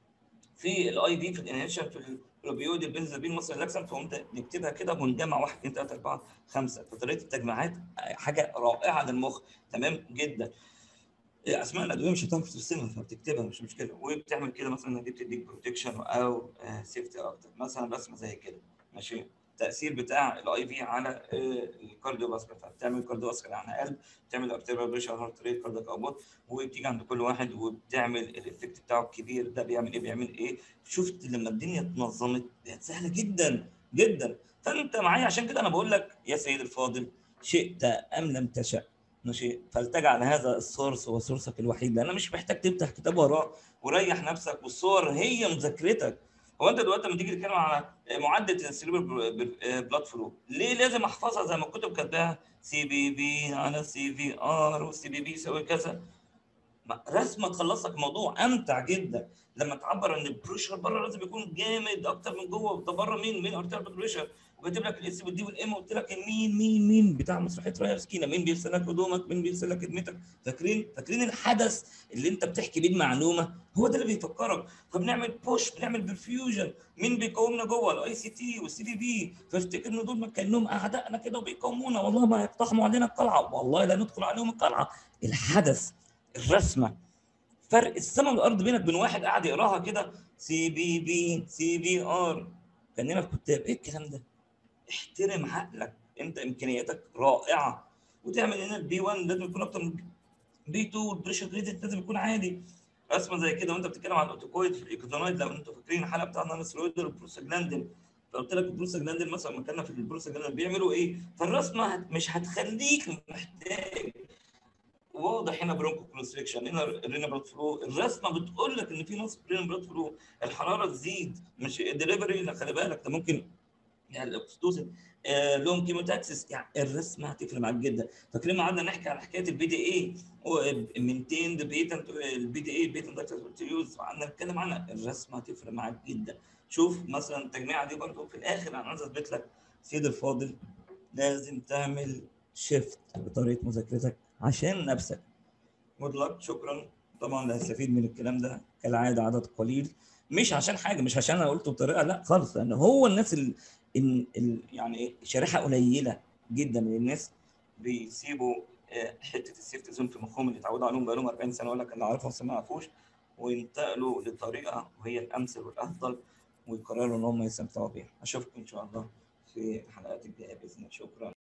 في الاي في في الانهيشن في الاوبيويد البنزابين مصر الاكسن فقمت نكتبها كده ونجمع 1 2 3 4 5 فطريقه التجميعات حاجه رائعه للمخ تمام جدا اسماء الادويه مش هتعرف ترسمها فبتكتبها مش مشكله وبتعمل كده مثلا دي بتديك بروتكشن او سيفتي اكتر مثلا رسمه زي كده ماشي التاثير بتاع الاي في على الكارديو فاسكولار بتعمل كارديو فاسكولار يعني قلب بتعمل ارتيريال بريشر هارت ريت كاردياك اوبوت وبتيجي عند كل واحد وبتعمل الايفكت بتاعه الكبير ده بيعمل ايه بيعمل ايه شفت لما الدنيا اتنظمت بقت سهله جدا جدا فانت معايا عشان كده انا بقول لك يا سيدي الفاضل شئت ام لم تشأ ماشي فلتجعل هذا السورس هو سورسك الوحيد لان مش محتاج تفتح كتاب وراه وريح نفسك والصور هي مذاكرتك هو انت دلوقتي لما تيجي تتكلم على معدل السيريبر بلاد فلو ليه لازم احفظها زي ما الكتب كاتباها سي بي بي على سي في ار والسي بي بي يساوي كذا ما- رسمه تخلص لك الموضوع امتع جدا لما تعبر ان البريشر بره لازم يكون جامد اكتر من جوه ده بره مين مين ارتيريال بريشر وكاتب لك الاس والدي والام وقلت لك مين مين مين بتاع مسرحيه رايه مسكينه مين بيرسل لك هدومك مين بيرسل لك خدمتك فاكرين فاكرين الحدث اللي انت بتحكي بيه المعلومه هو ده اللي بيفكرك فبنعمل بوش بنعمل برفيوجن مين بيقاومنا جوه الاي سي تي والسي بي بي فافتكر ان دول كانهم اعدائنا كده وبيقاومونا والله ما يقتحموا علينا القلعه والله لا ندخل عليهم القلعه الحدث الرسمه فرق السماء والارض بينك وبين واحد قاعد يقراها كده سي بي بي سي بي ار كاننا في كتاب ايه الكلام ده؟ احترم عقلك انت امكانياتك رائعه وتعمل هنا البي 1 لازم يكون اكتر من بي 2 والبريشر جريدد لازم يكون عادي رسمه زي كده وانت بتتكلم عن الاوتوكويد في الايكوزونويد لو انتوا فاكرين الحلقه بتاع النانسترويد والبروستاجلاندين فقلت لك البروستاجلاندين مثلا لما كنا في البروستاجلاندين بيعملوا ايه؟ فالرسمه هت- مش هتخليك محتاج واضح هنا برونكو كونستريكشن هنا رينا بلاد فلو الرسمه بتقول لك ان في نقص رينا بلاد فلو الحراره تزيد مش الدليفري لا خلي بالك ده ممكن يعني الاكسيتوسين آه لهم كيموتاكسس يعني الرسمه هتفرق معاك جدا فاكرين ما قعدنا نحكي على حكايه البي دي اي مينتين بيتنت البي دي اي بيتنت داكتس يوز وقعدنا نتكلم عنها الرسمه هتفرق معاك جدا شوف مثلا التجميعه دي برضو في الاخر انا عايز اثبت لك سيد الفاضل لازم تعمل شيفت بطريقه مذاكرتك عشان نفسك جود لك شكرا طبعا اللي هيستفيد من الكلام ده كالعاده عدد قليل مش عشان حاجه مش عشان انا قلته بطريقه لا خالص لان هو الناس ال... ال... ال... يعني ايه شريحه قليله جدا من الناس بيسيبوا آه، حته السيفتي زون في مخهم اللي اتعودوا عليهم بقالهم 40 سنه ولا اللي عارفهم بس ما يعرفوش وينتقلوا لطريقه وهي الامثل والافضل ويقرروا ان هم يستمتعوا بيها اشوفكم ان شاء الله في الحلقات الجايه باذن الله شكرا